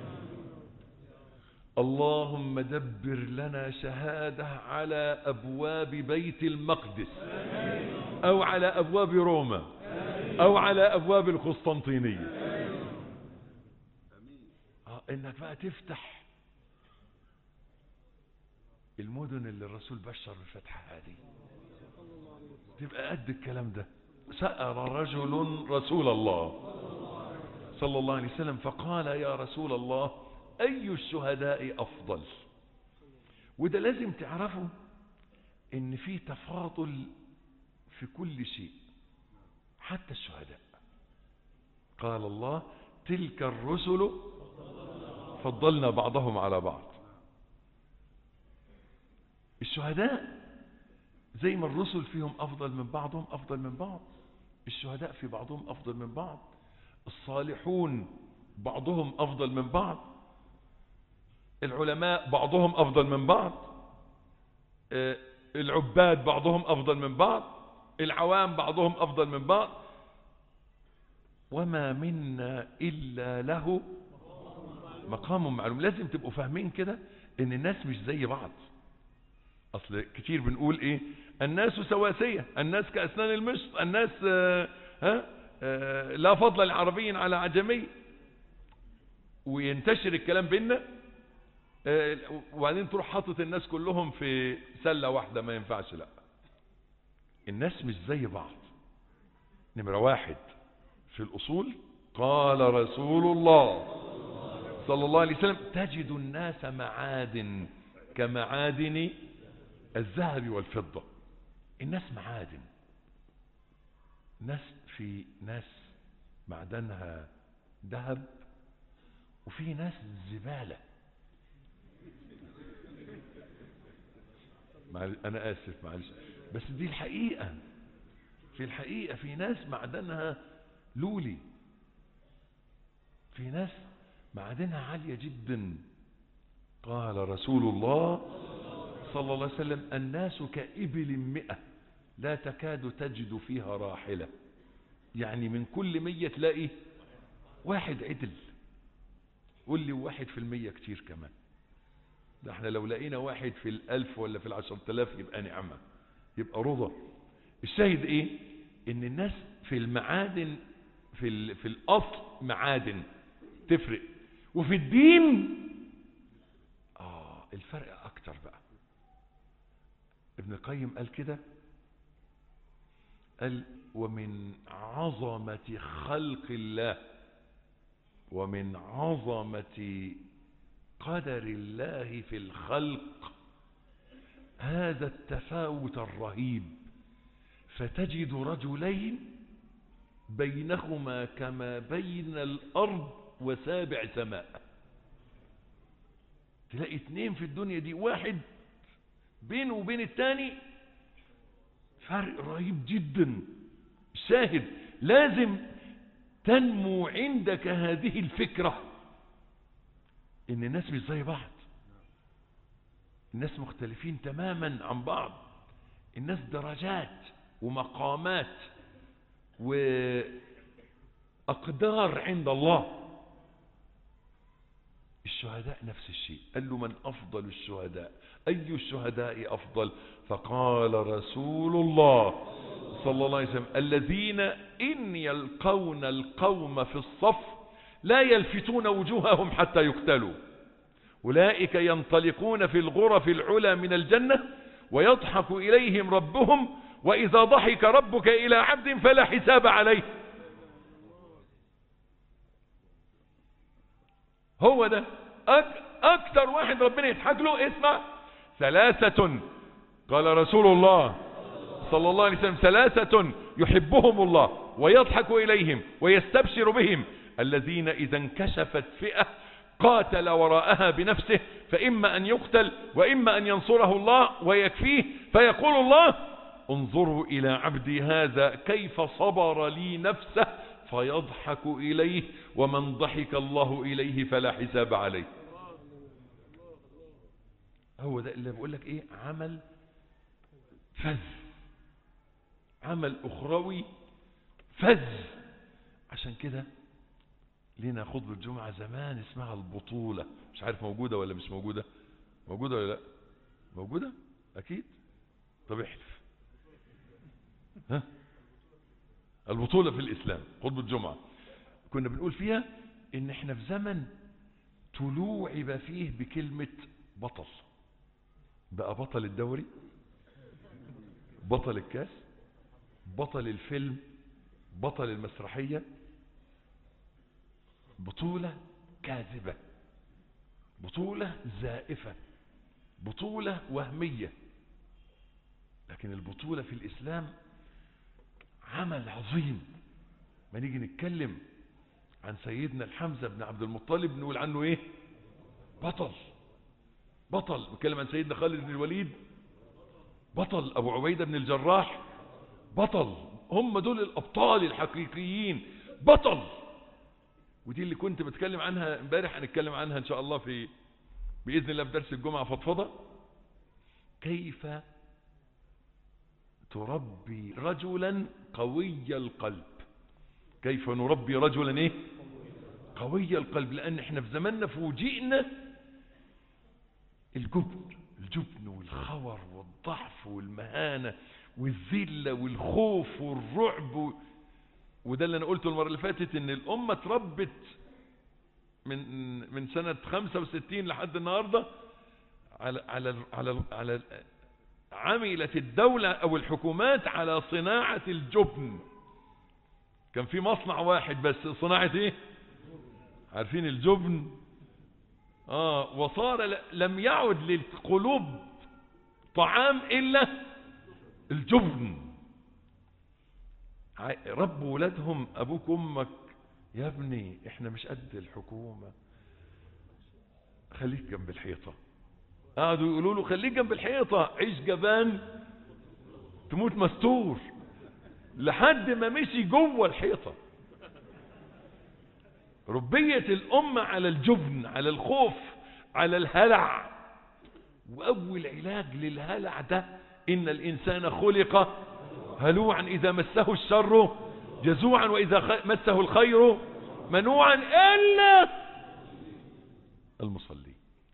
اللهم دبر لنا شهادة على أبواب بيت المقدس أو على أبواب روما أو على أبواب القسطنطينية آه إنك بقى تفتح المدن اللي الرسول بشر بفتحها هذه تبقى قد الكلام ده سأل رجل رسول الله صلى الله عليه وسلم فقال يا رسول الله أي الشهداء أفضل وده لازم تعرفوا ان في تفاضل في كل شيء حتى الشهداء قال الله تلك الرسل فضلنا بعضهم على بعض الشهداء زي ما الرسل فيهم أفضل من بعضهم أفضل من بعض الشهداء في بعضهم أفضل من بعض الصالحون بعضهم أفضل من بعض العلماء بعضهم أفضل من بعض العباد بعضهم أفضل من بعض العوام بعضهم أفضل من بعض وما منا إلا له مقام معلوم لازم تبقوا فاهمين كده ان الناس مش زي بعض اصل كتير بنقول ايه الناس سواسية الناس كأسنان المشط الناس آه ها آه لا فضل لعربي على عجمي وينتشر الكلام بينا آه وبعدين تروح حاطط الناس كلهم في سلة واحدة ما ينفعش لا الناس مش زي بعض نمرة واحد في الأصول قال رسول الله صلى الله عليه وسلم تجد الناس معادن كمعادن الذهب والفضة الناس معادن ناس في ناس معدنها ذهب وفي ناس زبالة أنا آسف معلش بس دي الحقيقة في الحقيقة في ناس معدنها لولي في ناس معدنها عالية جدا قال رسول الله صلى الله عليه وسلم الناس كإبل مئة لا تكاد تجد فيها راحلة يعني من كل مية تلاقي واحد عدل قول لي واحد في المية كتير كمان ده احنا لو لقينا واحد في الألف ولا في العشر تلاف يبقى نعمة يبقى رضا الشاهد ايه ان الناس في المعادن في, ال... في الأصل معادن تفرق وفي الدين آه الفرق أكتر بقى ابن القيم قال كده قال ومن عظمة خلق الله ومن عظمة قدر الله في الخلق هذا التفاوت الرهيب فتجد رجلين بينهما كما بين الأرض وسابع سماء تلاقي اتنين في الدنيا دي واحد بينه وبين التاني فرق رهيب جدا شاهد لازم تنمو عندك هذه الفكرة ان الناس مش زي بعض الناس مختلفين تماما عن بعض الناس درجات ومقامات وأقدار عند الله الشهداء نفس الشيء قال له من أفضل الشهداء أي الشهداء أفضل فقال رسول الله صلى الله عليه وسلم الذين إن يلقون القوم في الصف لا يلفتون وجوههم حتى يقتلوا أولئك ينطلقون في الغرف العلى من الجنة ويضحك إليهم ربهم وإذا ضحك ربك إلى عبد فلا حساب عليه هو ده أك أكثر واحد ربنا يضحك له اسمع ثلاثة قال رسول الله صلى الله عليه وسلم ثلاثة يحبهم الله ويضحك إليهم ويستبشر بهم الذين إذا انكشفت فئة قاتل وراءها بنفسه فإما أن يقتل وإما أن ينصره الله ويكفيه فيقول الله انظروا إلى عبدي هذا كيف صبر لي نفسه فيضحك إليه ومن ضحك الله إليه فلا حساب عليه هو ده اللي بقول لك ايه عمل فذ عمل اخروي فذ عشان كده لينا خطبة الجمعة زمان اسمها البطولة مش عارف موجودة ولا مش موجودة موجودة ولا لا موجودة اكيد طب احلف ها البطولة في الاسلام خطبة الجمعة كنا بنقول فيها ان احنا في زمن تلوعب فيه بكلمة بطل بقى بطل الدوري بطل الكاس بطل الفيلم بطل المسرحية بطولة كاذبة بطولة زائفة بطولة وهمية لكن البطولة في الإسلام عمل عظيم ما نيجي نتكلم عن سيدنا الحمزة بن عبد المطلب نقول عنه ايه بطل بطل نتكلم عن سيدنا خالد بن الوليد بطل ابو عبيدة بن الجراح بطل هم دول الابطال الحقيقيين بطل ودي اللي كنت بتكلم عنها امبارح هنتكلم عنها ان شاء الله في باذن الله في درس الجمعه فضفضه كيف تربي رجلا قوي القلب كيف نربي رجلا ايه قوي القلب لان احنا في زماننا فوجئنا الجبن الجبن والخور والضعف والمهانة والذلة والخوف والرعب و... وده اللي انا قلته المرة اللي فاتت ان الامة اتربت من من سنة 65 لحد النهاردة على على على على عملت الدولة او الحكومات على صناعة الجبن كان في مصنع واحد بس صناعة ايه عارفين الجبن آه وصار لم يعد للقلوب طعام إلا الجبن رب ولادهم أبوك أمك يا ابني احنا مش قد الحكومة خليك جنب الحيطة قعدوا يقولوا له خليك جنب الحيطة عيش جبان تموت مستور لحد ما مشي جوه الحيطة ربية الأمة على الجبن على الخوف على الهلع وأول علاج للهلع ده إن الإنسان خلق هلوعا إذا مسه الشر جزوعا وإذا مسه الخير منوعا إلا المصلي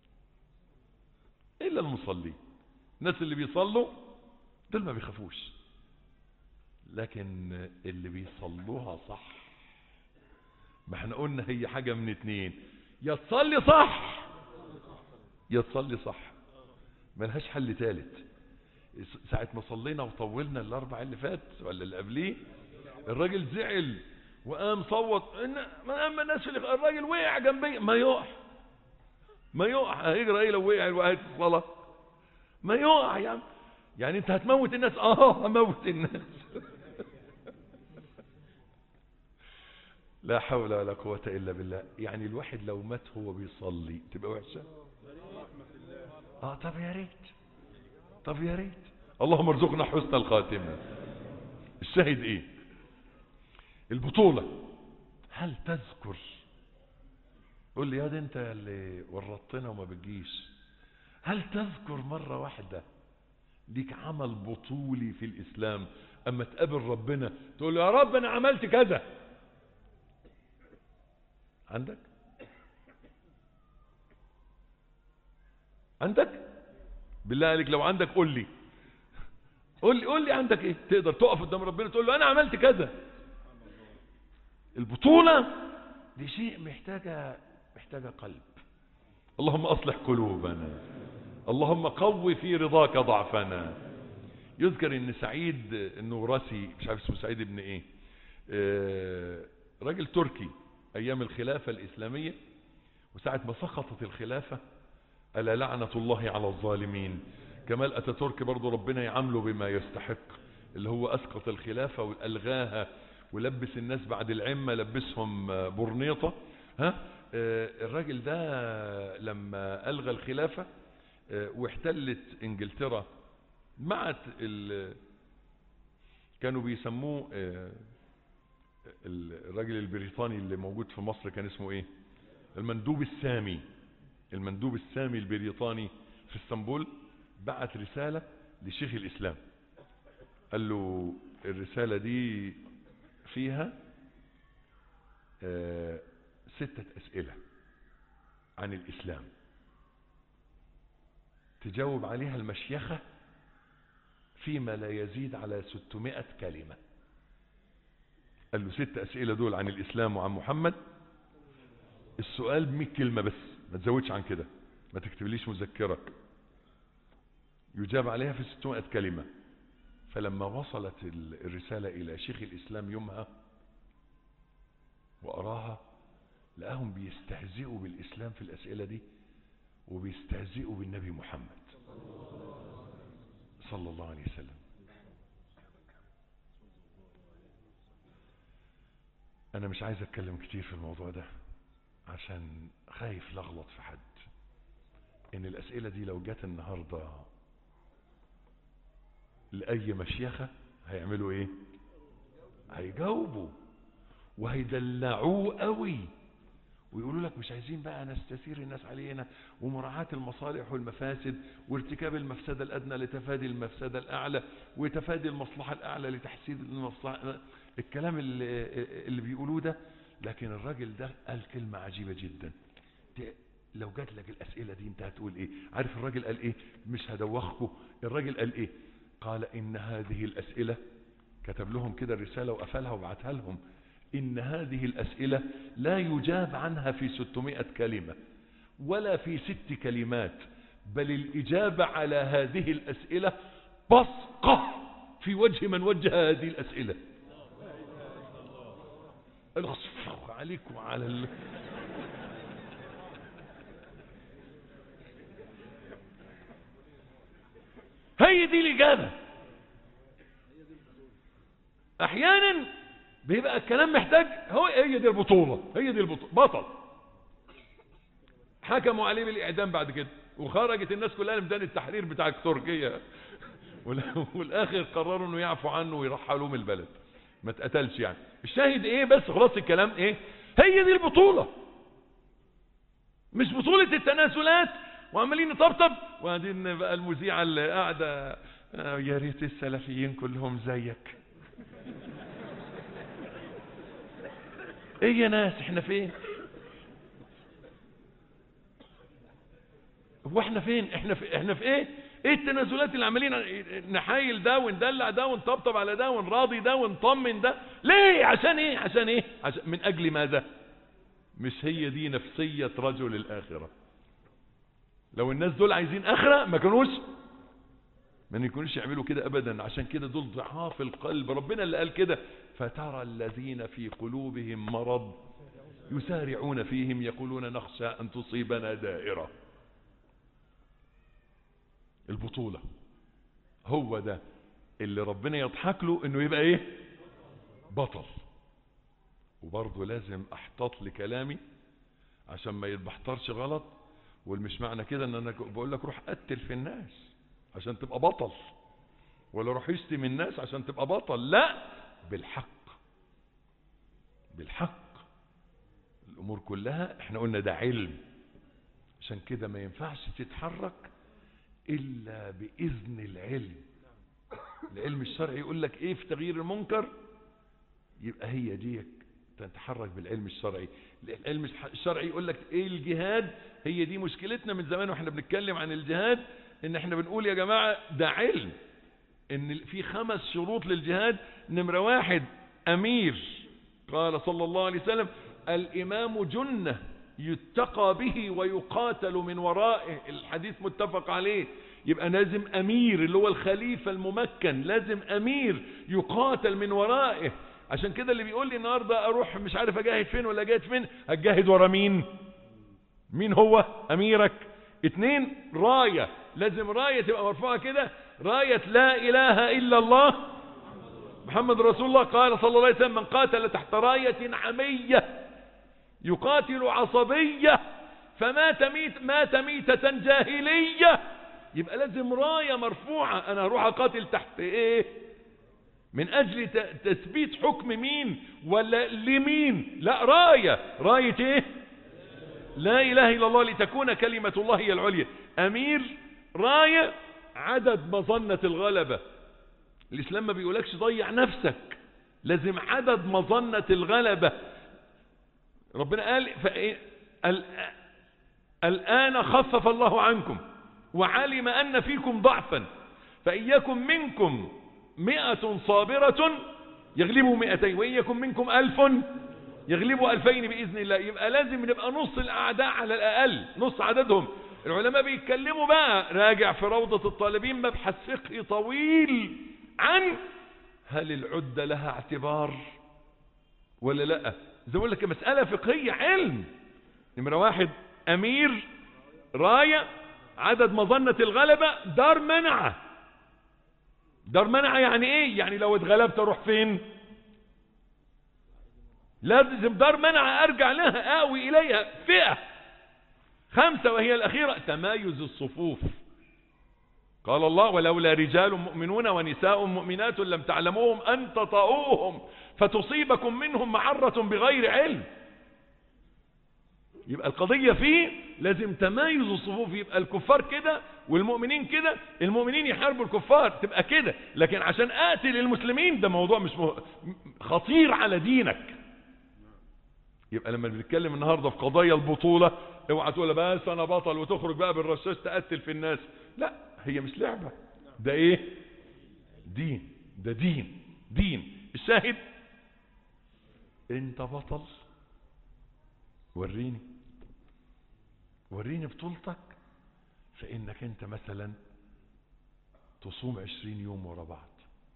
إلا المصلي الناس اللي بيصلوا دول ما بيخافوش لكن اللي بيصلوها صح ما احنا قلنا هي حاجة من اتنين يا تصلي صح يا تصلي صح ملهاش حل تالت ساعة ما صلينا وطولنا الاربع اللي فات ولا اللي قبليه الراجل زعل وقام صوت ما اما الناس في الراجل وقع جنبي ما يقع ما يقع هيجرى ايه لو وقع وقعت الصلاة ما يقع يا عم يعني انت هتموت الناس اه هموت الناس لا حول ولا قوة إلا بالله يعني الواحد لو مات هو بيصلي تبقى وحشة اه طب يا ريت طب يا ريت اللهم ارزقنا حسن الخاتمة الشاهد ايه البطولة هل تذكر قول لي يا دي انت اللي ورطتنا وما بتجيش هل تذكر مرة واحدة ليك عمل بطولي في الإسلام أما تقابل ربنا تقول له يا رب أنا عملت كذا عندك عندك بالله عليك لو عندك قول لي قول لي قول لي عندك ايه تقدر تقف قدام ربنا تقول له انا عملت كذا البطولة دي شيء محتاجة محتاجة قلب اللهم اصلح قلوبنا اللهم قوي في رضاك ضعفنا يذكر ان سعيد النورسي مش عارف اسمه سعيد ابن ايه آه، راجل تركي ايام الخلافة الاسلامية وساعة ما سقطت الخلافة ألا لعنة الله على الظالمين كمال أتاتورك برضو ربنا يعامله بما يستحق اللي هو أسقط الخلافة وألغاها ولبس الناس بعد العمة لبسهم آه، برنيطة ها آه، الراجل ده لما ألغى الخلافة آه، واحتلت انجلترا معت ال- كانوا بيسموه آه، الراجل البريطاني اللي موجود في مصر كان اسمه ايه المندوب السامي المندوب السامي البريطاني في اسطنبول بعت رسالة لشيخ الإسلام قال له الرسالة دي فيها آه، ستة أسئلة عن الإسلام تجاوب عليها المشيخة فيما لا يزيد على 600 كلمة قال له ست أسئلة دول عن الإسلام وعن محمد السؤال بمية كلمة بس ما تزودش عن كده ما تكتبليش مذكرك يجاب عليها في 600 كلمة فلما وصلت ال- الرسالة إلى شيخ الإسلام يومها وأراها لقاهم بيستهزئوا بالإسلام في الأسئلة دي وبيستهزئوا بالنبي محمد صلى الله عليه وسلم أنا مش عايز أتكلم كتير في الموضوع ده عشان خايف لغلط في حد إن الأسئلة دي لو جت النهاردة لأي مشيخة هيعملوا إيه؟ هيجاوبوا وهيدلعوه قوي ويقولوا لك مش عايزين بقى نستثير الناس علينا ومراعاة المصالح والمفاسد وارتكاب المفسدة الأدنى لتفادي المفسدة الأعلى وتفادي المصلحة الأعلى لتحسين المصلحة الكلام اللي, اللي بيقولوه ده لكن الراجل ده قال كلمة عجيبة جدا ت- لو جات لك الأسئلة دي انت هتقول ايه عارف الراجل قال ايه مش هدوخكم الراجل قال ايه قال إن هذه الأسئلة كتب لهم كده الرسالة وقفلها وبعتها لهم إن هذه الأسئلة لا يجاب عنها في 600 كلمة ولا في ست كلمات بل الإجابة على هذه الأسئلة بصقة في وجه من وجه هذه الأسئلة الاصفر عليكم على ال... هي دي الإجابة أحيانا بيبقى الكلام محتاج هو هي دي البطولة هي دي البطولة بطل حكموا عليه بالإعدام بعد كده وخرجت الناس كلها لميدان التحرير بتاع تركيا وال- والآخر قرروا انه يعفوا عنه ويرحلوه من البلد ما اتقتلش يعني الشاهد ايه بس خلاص الكلام ايه هي دي البطولة مش بطولة التنازلات وعمالين نطبطب وبعدين بقى المذيعة اللي قاعدة آه، يا ريت السلفيين كلهم زيك ايه يا ناس احنا فين هو احنا فين احنا في احنا في ايه ايه التنازلات اللي عمالين نحايل ده وندلع ده ونطبطب على ده ونراضي ده ونطمن ده ليه عشان ايه عشان ايه عشان من اجل ماذا مش هي دي نفسية رجل الاخرة لو الناس دول عايزين اخرة ما كانوش ما يكونوش يعملوا كده ابدا عشان كده دول ضعاف القلب ربنا اللي قال كده فترى الذين في قلوبهم مرض يسارعون فيهم يقولون نخشى ان تصيبنا دائره البطولة هو ده اللي ربنا يضحك له انه يبقى ايه بطل وبرضه لازم احتاط لكلامي عشان ما يتبحترش غلط والمش معنى كده ان انا بقول لك روح قتل في الناس عشان تبقى بطل ولا روح يشتم الناس عشان تبقى بطل لا بالحق بالحق الامور كلها احنا قلنا ده علم عشان كده ما ينفعش تتحرك إلا بإذن العلم العلم الشرعي يقول لك إيه في تغيير المنكر يبقى هي ديك تتحرك بالعلم الشرعي العلم الشرعي يقول لك ايه الجهاد هي دي مشكلتنا من زمان واحنا بنتكلم عن الجهاد ان احنا بنقول يا جماعة ده علم ان في خمس شروط للجهاد نمرة واحد امير قال صلى الله عليه وسلم الامام جنة يتقى به ويقاتل من ورائه الحديث متفق عليه يبقى لازم امير اللي هو الخليفة الممكن لازم امير يقاتل من ورائه عشان كده اللي بيقول لي النهاردة اروح مش عارف اجاهد فين ولا اجاهد فين هتجاهد ورا مين مين هو اميرك اتنين راية لازم راية تبقى مرفوعة كده راية لا اله الا الله محمد رسول الله قال صلى الله عليه وسلم من قاتل تحت راية عمية يقاتل عصبية فمات ميت مات ميتة جاهلية يبقى لازم راية مرفوعة انا هروح اقاتل تحت ايه من اجل تثبيت حكم مين ولا لمين لا راية راية ايه لا اله الا الله لتكون كلمة الله هي العليا امير راية عدد مظنة الغلبة الاسلام ما بيقولكش ضيع نفسك لازم عدد مظنة الغلبة ربنا قال فإيه الآن خفف الله عنكم وعلم أن فيكم ضعفا فإن يكن منكم مئة صابرة يغلبوا مئتين وإن يكن منكم ألف يغلبوا ألفين بإذن الله يبقى لازم نبقى نص الأعداء على الأقل نص عددهم العلماء بيتكلموا بقى راجع في روضة الطالبين مبحث فقهي طويل عن هل العدة لها اعتبار ولا لا زي ما لك مسألة فقهية علم نمرة واحد أمير راية عدد مظنة الغلبة دار منعه دار منع يعني ايه يعني لو اتغلبت اروح فين لازم دار منع ارجع لها اوي اليها فئة خمسة وهي الاخيرة تمايز الصفوف قال الله ولولا رجال مؤمنون ونساء مؤمنات لم تعلموهم ان تطؤوهم فتصيبكم منهم معرة بغير علم يبقى القضية فيه لازم تمايز الصفوف يبقى الكفار كده والمؤمنين كده المؤمنين يحاربوا الكفار تبقى كده لكن عشان اقتل المسلمين ده موضوع مش مه... خطير على دينك يبقى لما بنتكلم النهارده في قضايا البطولة اوعى تقول بس انا بطل وتخرج بقى بالرشاش تقتل في الناس لا هي مش لعبة ده ايه دين ده دين دين الشاهد انت بطل وريني وريني بطولتك فإنك أنت مثلا تصوم عشرين يوم ورا بعض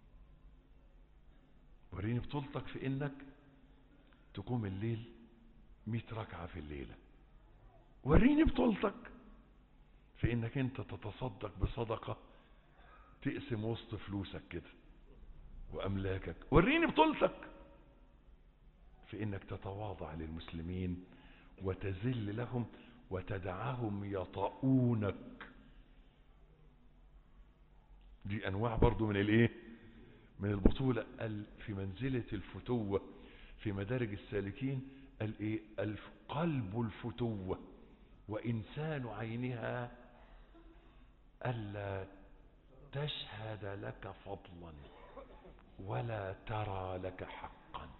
وريني بطولتك في إنك تقوم الليل مئة ركعة في الليلة وريني بطولتك في إنك أنت تتصدق بصدقة تقسم وسط فلوسك كده وأملاكك وريني بطولتك في إنك تتواضع للمسلمين وتذل لهم وتدعهم يطؤونك دي انواع برضو من الايه من البطولة قال في منزلة الفتوة في مدارج السالكين قال ايه قلب الفتوة وانسان عينها الا تشهد لك فضلا ولا ترى لك حقا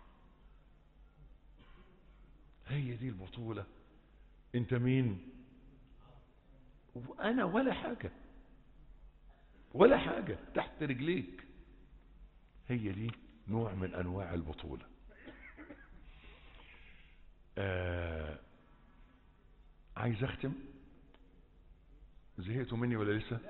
هي دي البطولة انت مين وانا ولا حاجة ولا حاجة تحت رجليك هي دي نوع من انواع البطولة آه عايز اختم زهقتوا مني ولا لسه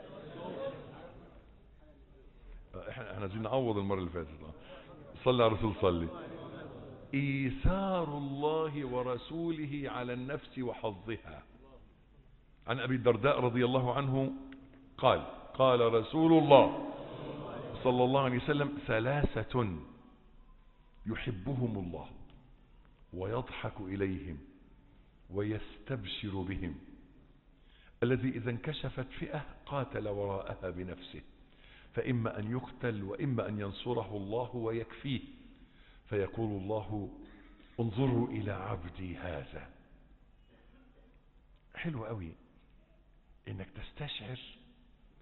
احنا احنا عايزين نعوض المرة اللي فاتت صلي على الرسول صلي إيثار الله ورسوله على النفس وحظها عن أبي الدرداء رضي الله عنه قال قال رسول الله صلى الله عليه وسلم ثلاثة يحبهم الله ويضحك إليهم ويستبشر بهم الذي إذا انكشفت فئة قاتل وراءها بنفسه فإما أن يقتل وإما أن ينصره الله ويكفيه فيقول الله انظروا إلى عبدي هذا حلو قوي انك تستشعر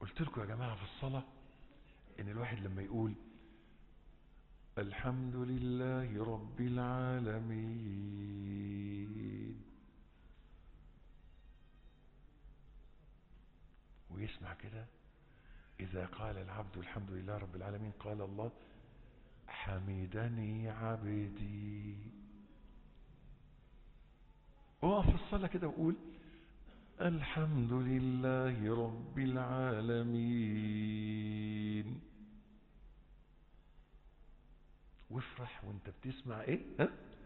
قلت لكم يا جماعة في الصلاة ان الواحد لما يقول الحمد لله رب العالمين ويسمع كده إذا قال العبد الحمد لله رب العالمين قال الله حمدني عبدي وقف في الصلاة كده وقول الحمد لله رب العالمين وافرح وانت بتسمع ايه ها؟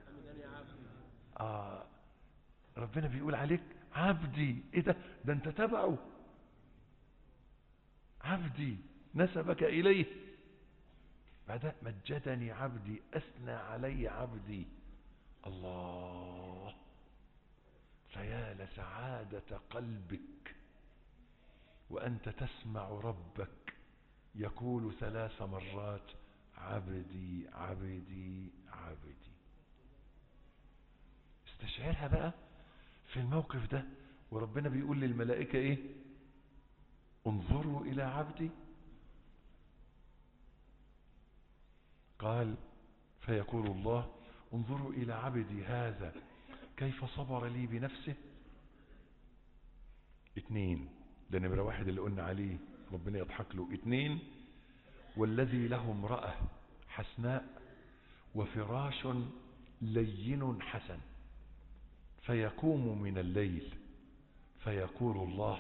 آه ربنا بيقول عليك عبدي ايه ده ده انت تبعه عبدي نسبك اليه بعد مجدني عبدي اثنى علي عبدي الله فيا لسعادة قلبك وأنت تسمع ربك يقول ثلاث مرات عبدي عبدي عبدي استشعرها بقى في الموقف ده وربنا بيقول للملائكة ايه انظروا الى عبدي قال فيقول الله انظروا الى عبدي هذا كيف صبر لي بنفسه اتنين ده نمرة واحد اللي قلنا عليه ربنا يضحك له اتنين والذي له امرأة حسناء وفراش لين حسن فيقوم من الليل فيقول الله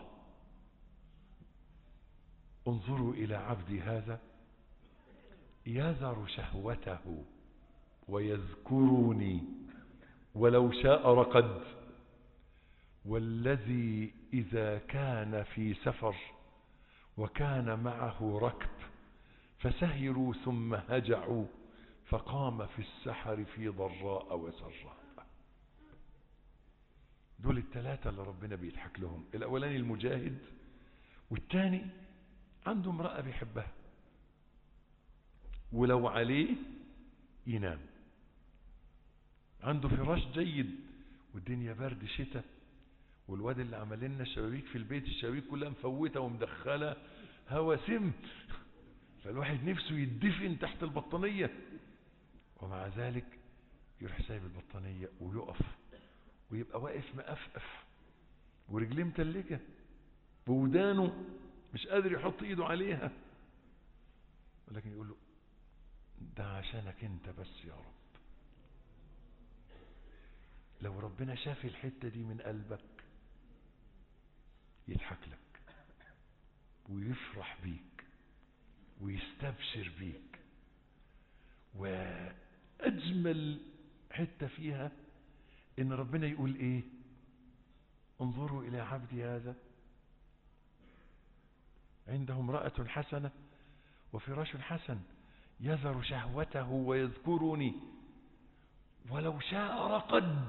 انظروا إلى عبدي هذا يذر شهوته ويذكرني ولو شاء رقد والذي إذا كان في سفر وكان معه ركب فسهروا ثم هجعوا فقام في السحر في ضراء وسراء دول الثلاثة اللي ربنا بيضحك لهم الأولاني المجاهد والثاني عنده امرأة بيحبها ولو عليه ينام عنده فراش جيد والدنيا برد شتاء والواد اللي عمل لنا شبابيك في البيت الشبابيك كلها مفوته ومدخله هوا سم فالواحد نفسه يدفن تحت البطانيه ومع ذلك يروح سايب البطانيه ويقف ويبقى واقف مقفقف ورجليه متلجه بودانه مش قادر يحط ايده عليها ولكن يقول له ده عشانك انت بس يا رب لو ربنا شاف الحتة دي من قلبك يضحك لك ويفرح بيك ويستبشر بيك وأجمل حتة فيها إن ربنا يقول إيه انظروا إلى عبدي هذا عنده امرأة حسنة وفراش حسن يذر شهوته ويذكرني ولو شاء رقد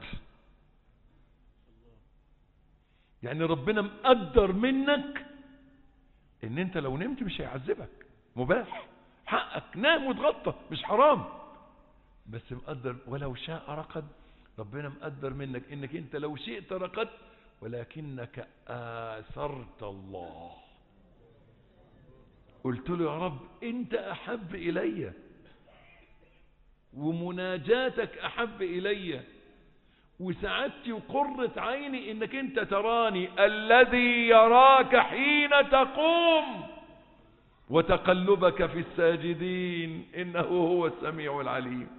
يعني ربنا مقدر منك ان انت لو نمت مش هيعذبك مباح حقك نام وتغطى مش حرام بس مقدر ولو شاء رقد ربنا مقدر منك انك انت لو شئت رقدت ولكنك آثرت الله قلت له يا رب انت احب الي ومناجاتك احب الي وسعادتي وقرة عيني انك انت تراني الذي يراك حين تقوم وتقلبك في الساجدين انه هو السميع العليم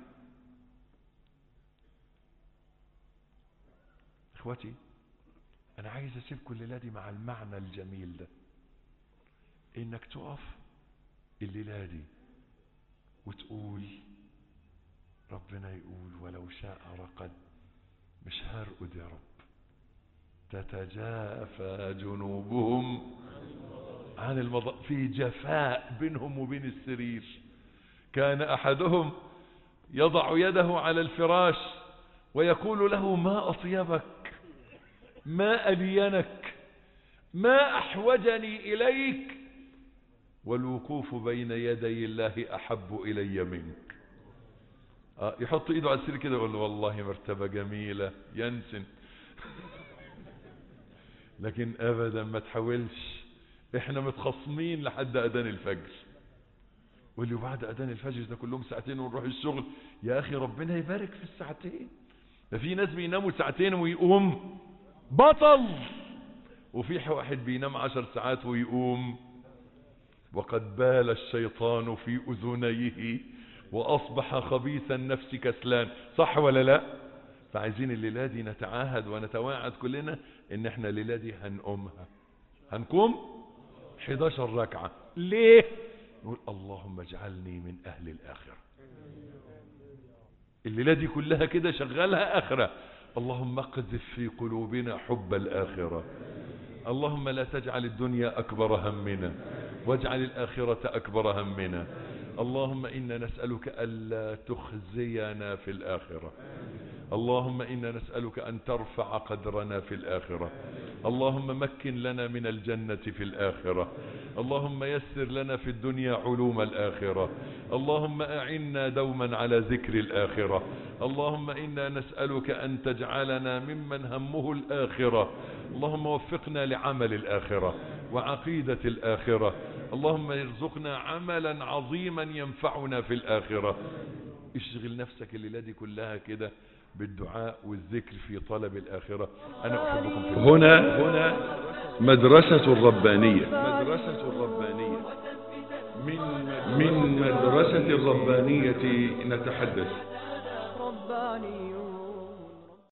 اخوتي انا عايز اسيبكم الليله دي مع المعنى الجميل ده انك تقف الليله دي وتقول ربنا يقول ولو شاء رقد مش هرقد يا رب تتجافى جنوبهم عن المضاء في جفاء بينهم وبين السرير كان احدهم يضع يده على الفراش ويقول له ما اطيبك ما الينك ما احوجني اليك والوقوف بين يدي الله احب الي منك آه يحط ايده على السرير كده يقول له والله مرتبه جميله ينسن لكن ابدا ما تحاولش احنا متخصمين لحد اذان الفجر واللي بعد اذان الفجر ده كلهم ساعتين ونروح الشغل يا اخي ربنا يبارك في الساعتين ده في ناس بيناموا ساعتين ويقوم بطل وفي واحد بينام عشر ساعات ويقوم وقد بال الشيطان في اذنيه واصبح خبيث النفس كسلان صح ولا لا فعايزين الليله دي نتعاهد ونتواعد كلنا ان احنا الليله دي هنقومها هنقوم 11 ركعه ليه نقول اللهم اجعلني من اهل الاخره الليله دي كلها كده شغلها اخره اللهم اقذف في قلوبنا حب الاخره اللهم لا تجعل الدنيا اكبر همنا واجعل الاخره اكبر همنا اللهم انا نسالك الا تخزينا في الاخره اللهم انا نسالك ان ترفع قدرنا في الاخره اللهم مكن لنا من الجنه في الاخره اللهم يسر لنا في الدنيا علوم الاخره اللهم اعنا دوما على ذكر الاخره اللهم انا نسالك ان تجعلنا ممن همه الاخره اللهم وفقنا لعمل الاخره وعقيده الاخره اللهم ارزقنا عملا عظيما ينفعنا في الاخره اشغل نفسك الليله دي كلها كده بالدعاء والذكر في طلب الآخرة أنا أحبكم في الله. هنا هنا مدرسة الربانية مدرسة الربانية من من مدرسة الربانية نتحدث رباني